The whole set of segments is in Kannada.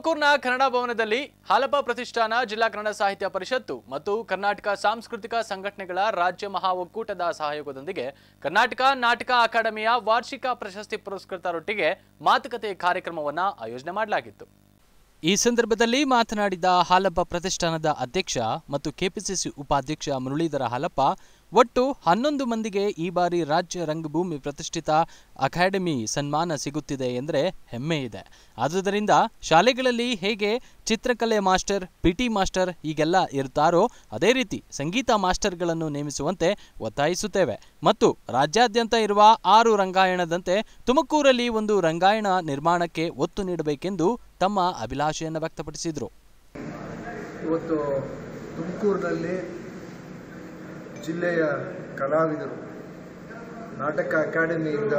ತುಮಕೂರಿನ ಕನ್ನಡ ಭವನದಲ್ಲಿ ಹಾಲಪ ಪ್ರತಿಷ್ಠಾನ ಜಿಲ್ಲಾ ಕನ್ನಡ ಸಾಹಿತ್ಯ ಪರಿಷತ್ತು ಮತ್ತು ಕರ್ನಾಟಕ ಸಾಂಸ್ಕೃತಿಕ ಸಂಘಟನೆಗಳ ರಾಜ್ಯ ಮಹಾ ಒಕ್ಕೂಟದ ಸಹಯೋಗದೊಂದಿಗೆ ಕರ್ನಾಟಕ ನಾಟಕ ಅಕಾಡೆಮಿಯ ವಾರ್ಷಿಕ ಪ್ರಶಸ್ತಿ ಪುರಸ್ಕೃತರೊಟ್ಟಿಗೆ ಮಾತುಕತೆ ಕಾರ್ಯಕ್ರಮವನ್ನು ಆಯೋಜನೆ ಮಾಡಲಾಗಿತ್ತು ಈ ಸಂದರ್ಭದಲ್ಲಿ ಮಾತನಾಡಿದ ಹಾಲಪ್ಪ ಪ್ರತಿಷ್ಠಾನದ ಅಧ್ಯಕ್ಷ ಮತ್ತು ಕೆಪಿಸಿಸಿ ಉಪಾಧ್ಯಕ್ಷ ಮುರಳೀಧರ ಹಾಲಪ್ಪ ಒಟ್ಟು ಹನ್ನೊಂದು ಮಂದಿಗೆ ಈ ಬಾರಿ ರಾಜ್ಯ ರಂಗಭೂಮಿ ಪ್ರತಿಷ್ಠಿತ ಅಕಾಡೆಮಿ ಸನ್ಮಾನ ಸಿಗುತ್ತಿದೆ ಎಂದರೆ ಹೆಮ್ಮೆ ಇದೆ ಆದುದರಿಂದ ಶಾಲೆಗಳಲ್ಲಿ ಹೇಗೆ ಚಿತ್ರಕಲೆ ಮಾಸ್ಟರ್ ಪಿಟಿ ಮಾಸ್ಟರ್ ಹೀಗೆಲ್ಲ ಇರ್ತಾರೋ ಅದೇ ರೀತಿ ಸಂಗೀತ ಮಾಸ್ಟರ್ಗಳನ್ನು ನೇಮಿಸುವಂತೆ ಒತ್ತಾಯಿಸುತ್ತೇವೆ ಮತ್ತು ರಾಜ್ಯಾದ್ಯಂತ ಇರುವ ಆರು ರಂಗಾಯಣದಂತೆ ತುಮಕೂರಲ್ಲಿ ಒಂದು ರಂಗಾಯಣ ನಿರ್ಮಾಣಕ್ಕೆ ಒತ್ತು ನೀಡಬೇಕೆಂದು ತಮ್ಮ ಅಭಿಲಾಷೆಯನ್ನು ವ್ಯಕ್ತಪಡಿಸಿದರು ಇವತ್ತು ತುಮಕೂರಿನಲ್ಲಿ ಜಿಲ್ಲೆಯ ಕಲಾವಿದರು ನಾಟಕ ಅಕಾಡೆಮಿಯಿಂದ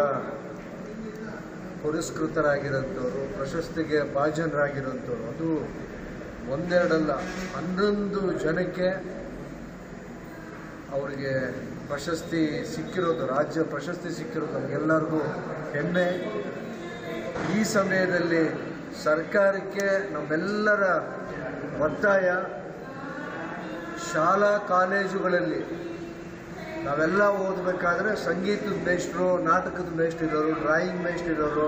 ಪುರಸ್ಕೃತರಾಗಿರೋಂಥವ್ರು ಪ್ರಶಸ್ತಿಗೆ ಭಾಜನರಾಗಿರೋಂಥವ್ರು ಅದು ಒಂದೆರಡಲ್ಲ ಹನ್ನೊಂದು ಜನಕ್ಕೆ ಅವರಿಗೆ ಪ್ರಶಸ್ತಿ ಸಿಕ್ಕಿರೋದು ರಾಜ್ಯ ಪ್ರಶಸ್ತಿ ಸಿಕ್ಕಿರೋದು ನಮಗೆಲ್ಲರಿಗೂ ಹೆಮ್ಮೆ ಈ ಸಮಯದಲ್ಲಿ ಸರ್ಕಾರಕ್ಕೆ ನಮ್ಮೆಲ್ಲರ ಒತ್ತಾಯ ಶಾಲಾ ಕಾಲೇಜುಗಳಲ್ಲಿ ನಾವೆಲ್ಲ ಓದಬೇಕಾದ್ರೆ ಸಂಗೀತದ ಮೇಷ್ಟ್ರು ನಾಟಕದ ಮೇಷ್ಟ್ರಿರೋರು ಡ್ರಾಯಿಂಗ್ ಮೇಷ್ಟ್ರಿರೋರು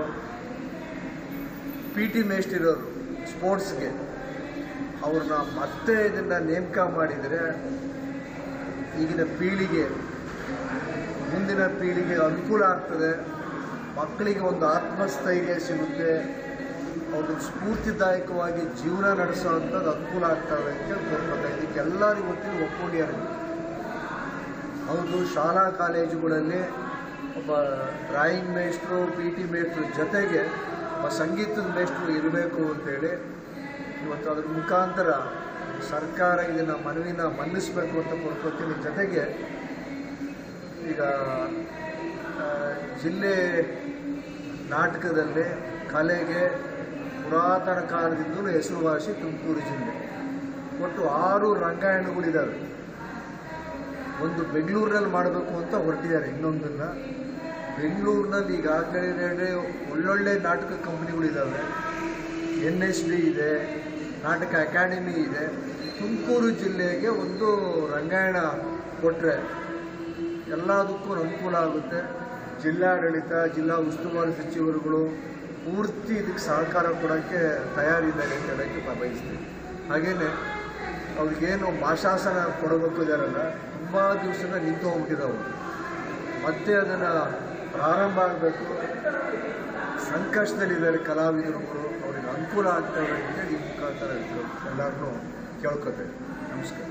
ಪಿ ಟಿ ಮೇಷ್ಟ್ರಿರೋರು ಸ್ಪೋರ್ಟ್ಸ್ಗೆ ಅವ್ರನ್ನ ಮತ್ತೆ ಇದನ್ನು ನೇಮಕ ಮಾಡಿದರೆ ಈಗಿನ ಪೀಳಿಗೆ ಮುಂದಿನ ಪೀಳಿಗೆ ಅನುಕೂಲ ಆಗ್ತದೆ ಮಕ್ಕಳಿಗೆ ಒಂದು ಆತ್ಮಸ್ಥೈರ್ಯ ಸಿಗುತ್ತೆ ಅವ್ರಿಗೆ ಸ್ಫೂರ್ತಿದಾಯಕವಾಗಿ ಜೀವನ ನಡೆಸೋವಂಥದ್ದು ಅನುಕೂಲ ಆಗ್ತವೆ ಅಂತ ಕೋರ್ಕೊತಾ ಇದಕ್ಕೆ ಎಲ್ಲರಿಗೂ ಒಟ್ಟಿಗೆ ಒಪ್ಕೊಂಡಿದ್ದಾರೆ ಹೌದು ಶಾಲಾ ಕಾಲೇಜುಗಳಲ್ಲಿ ಒಬ್ಬ ಡ್ರಾಯಿಂಗ್ ಮೇಷ್ಟ್ರು ಪಿ ಟಿ ಮೇಷ್ಟ್ರು ಜೊತೆಗೆ ಒಬ್ಬ ಸಂಗೀತದ ಮೇಷ್ಟ್ರು ಇರಬೇಕು ಅಂತೇಳಿ ಇವತ್ತು ಅದ್ರ ಮುಖಾಂತರ ಸರ್ಕಾರ ಇದನ್ನು ಮನವಿನ ಮನ್ನಿಸಬೇಕು ಅಂತ ಕೋರ್ಕೊತೀನಿ ಜೊತೆಗೆ ಈಗ ಆ, ಜಿಲ್ಲೆ ನಾಟಕದಲ್ಲಿ ಕಲೆಗೆ ಪುರಾತನ ಕಾಲದಿಂದಲೂ ಹೆಸರುವಾಸಿ ತುಮಕೂರು ಜಿಲ್ಲೆ ಒಟ್ಟು ಆರು ರಂಗಾಯಣಗಳಿದ್ದಾವೆ ಒಂದು ಬೆಂಗಳೂರಿನಲ್ಲಿ ಮಾಡಬೇಕು ಅಂತ ಹೊರಟಿದ್ದಾರೆ ಇನ್ನೊಂದನ್ನು ಬೆಂಗಳೂರಿನಲ್ಲಿ ಈಗಾಗಲೇ ಒಳ್ಳೊಳ್ಳೆ ನಾಟಕ ಕಂಪ್ನಿಗಳಿದ್ದಾವೆ ಎನ್ ಎಸ್ ಡಿ ಇದೆ ನಾಟಕ ಅಕಾಡೆಮಿ ಇದೆ ತುಮಕೂರು ಜಿಲ್ಲೆಗೆ ಒಂದು ರಂಗಾಯಣ ಕೊಟ್ಟರೆ ಎಲ್ಲದಕ್ಕೂ ಅನುಕೂಲ ಆಗುತ್ತೆ ಜಿಲ್ಲಾಡಳಿತ ಜಿಲ್ಲಾ ಉಸ್ತುವಾರಿ ಸಚಿವರುಗಳು ಪೂರ್ತಿ ಇದಕ್ಕೆ ಸಹಕಾರ ಕೊಡೋಕ್ಕೆ ತಯಾರಿದ್ದಾರೆ ಅಂತ ಹೇಳೋಕ್ಕೆ ನಾನು ಬಯಸ್ತೀನಿ ಹಾಗೆಯೇ ಅವ್ರಿಗೇನು ಭಾಷಾಸನ ಕೊಡಬೇಕು ಇದಾರಲ್ಲ ತುಂಬ ದಿವಸದ ನಿಂತು ಹೋಗ್ಬಿಟ್ಟಿದ್ದಾವೆ ಮತ್ತೆ ಅದನ್ನು ಪ್ರಾರಂಭ ಆಗಬೇಕು ಸಂಕಷ್ಟದಲ್ಲಿದ್ದಾರೆ ಕಲಾವಿದರುಗಳು ಅವ್ರಿಗೆ ಅನುಕೂಲ ಆಗ್ತವೆ ಅಂತೇಳಿ ಈ ಮುಖಾಂತರ ಎಲ್ಲರನ್ನೂ ಕೇಳ್ಕೊತೇವೆ ನಮಸ್ಕಾರ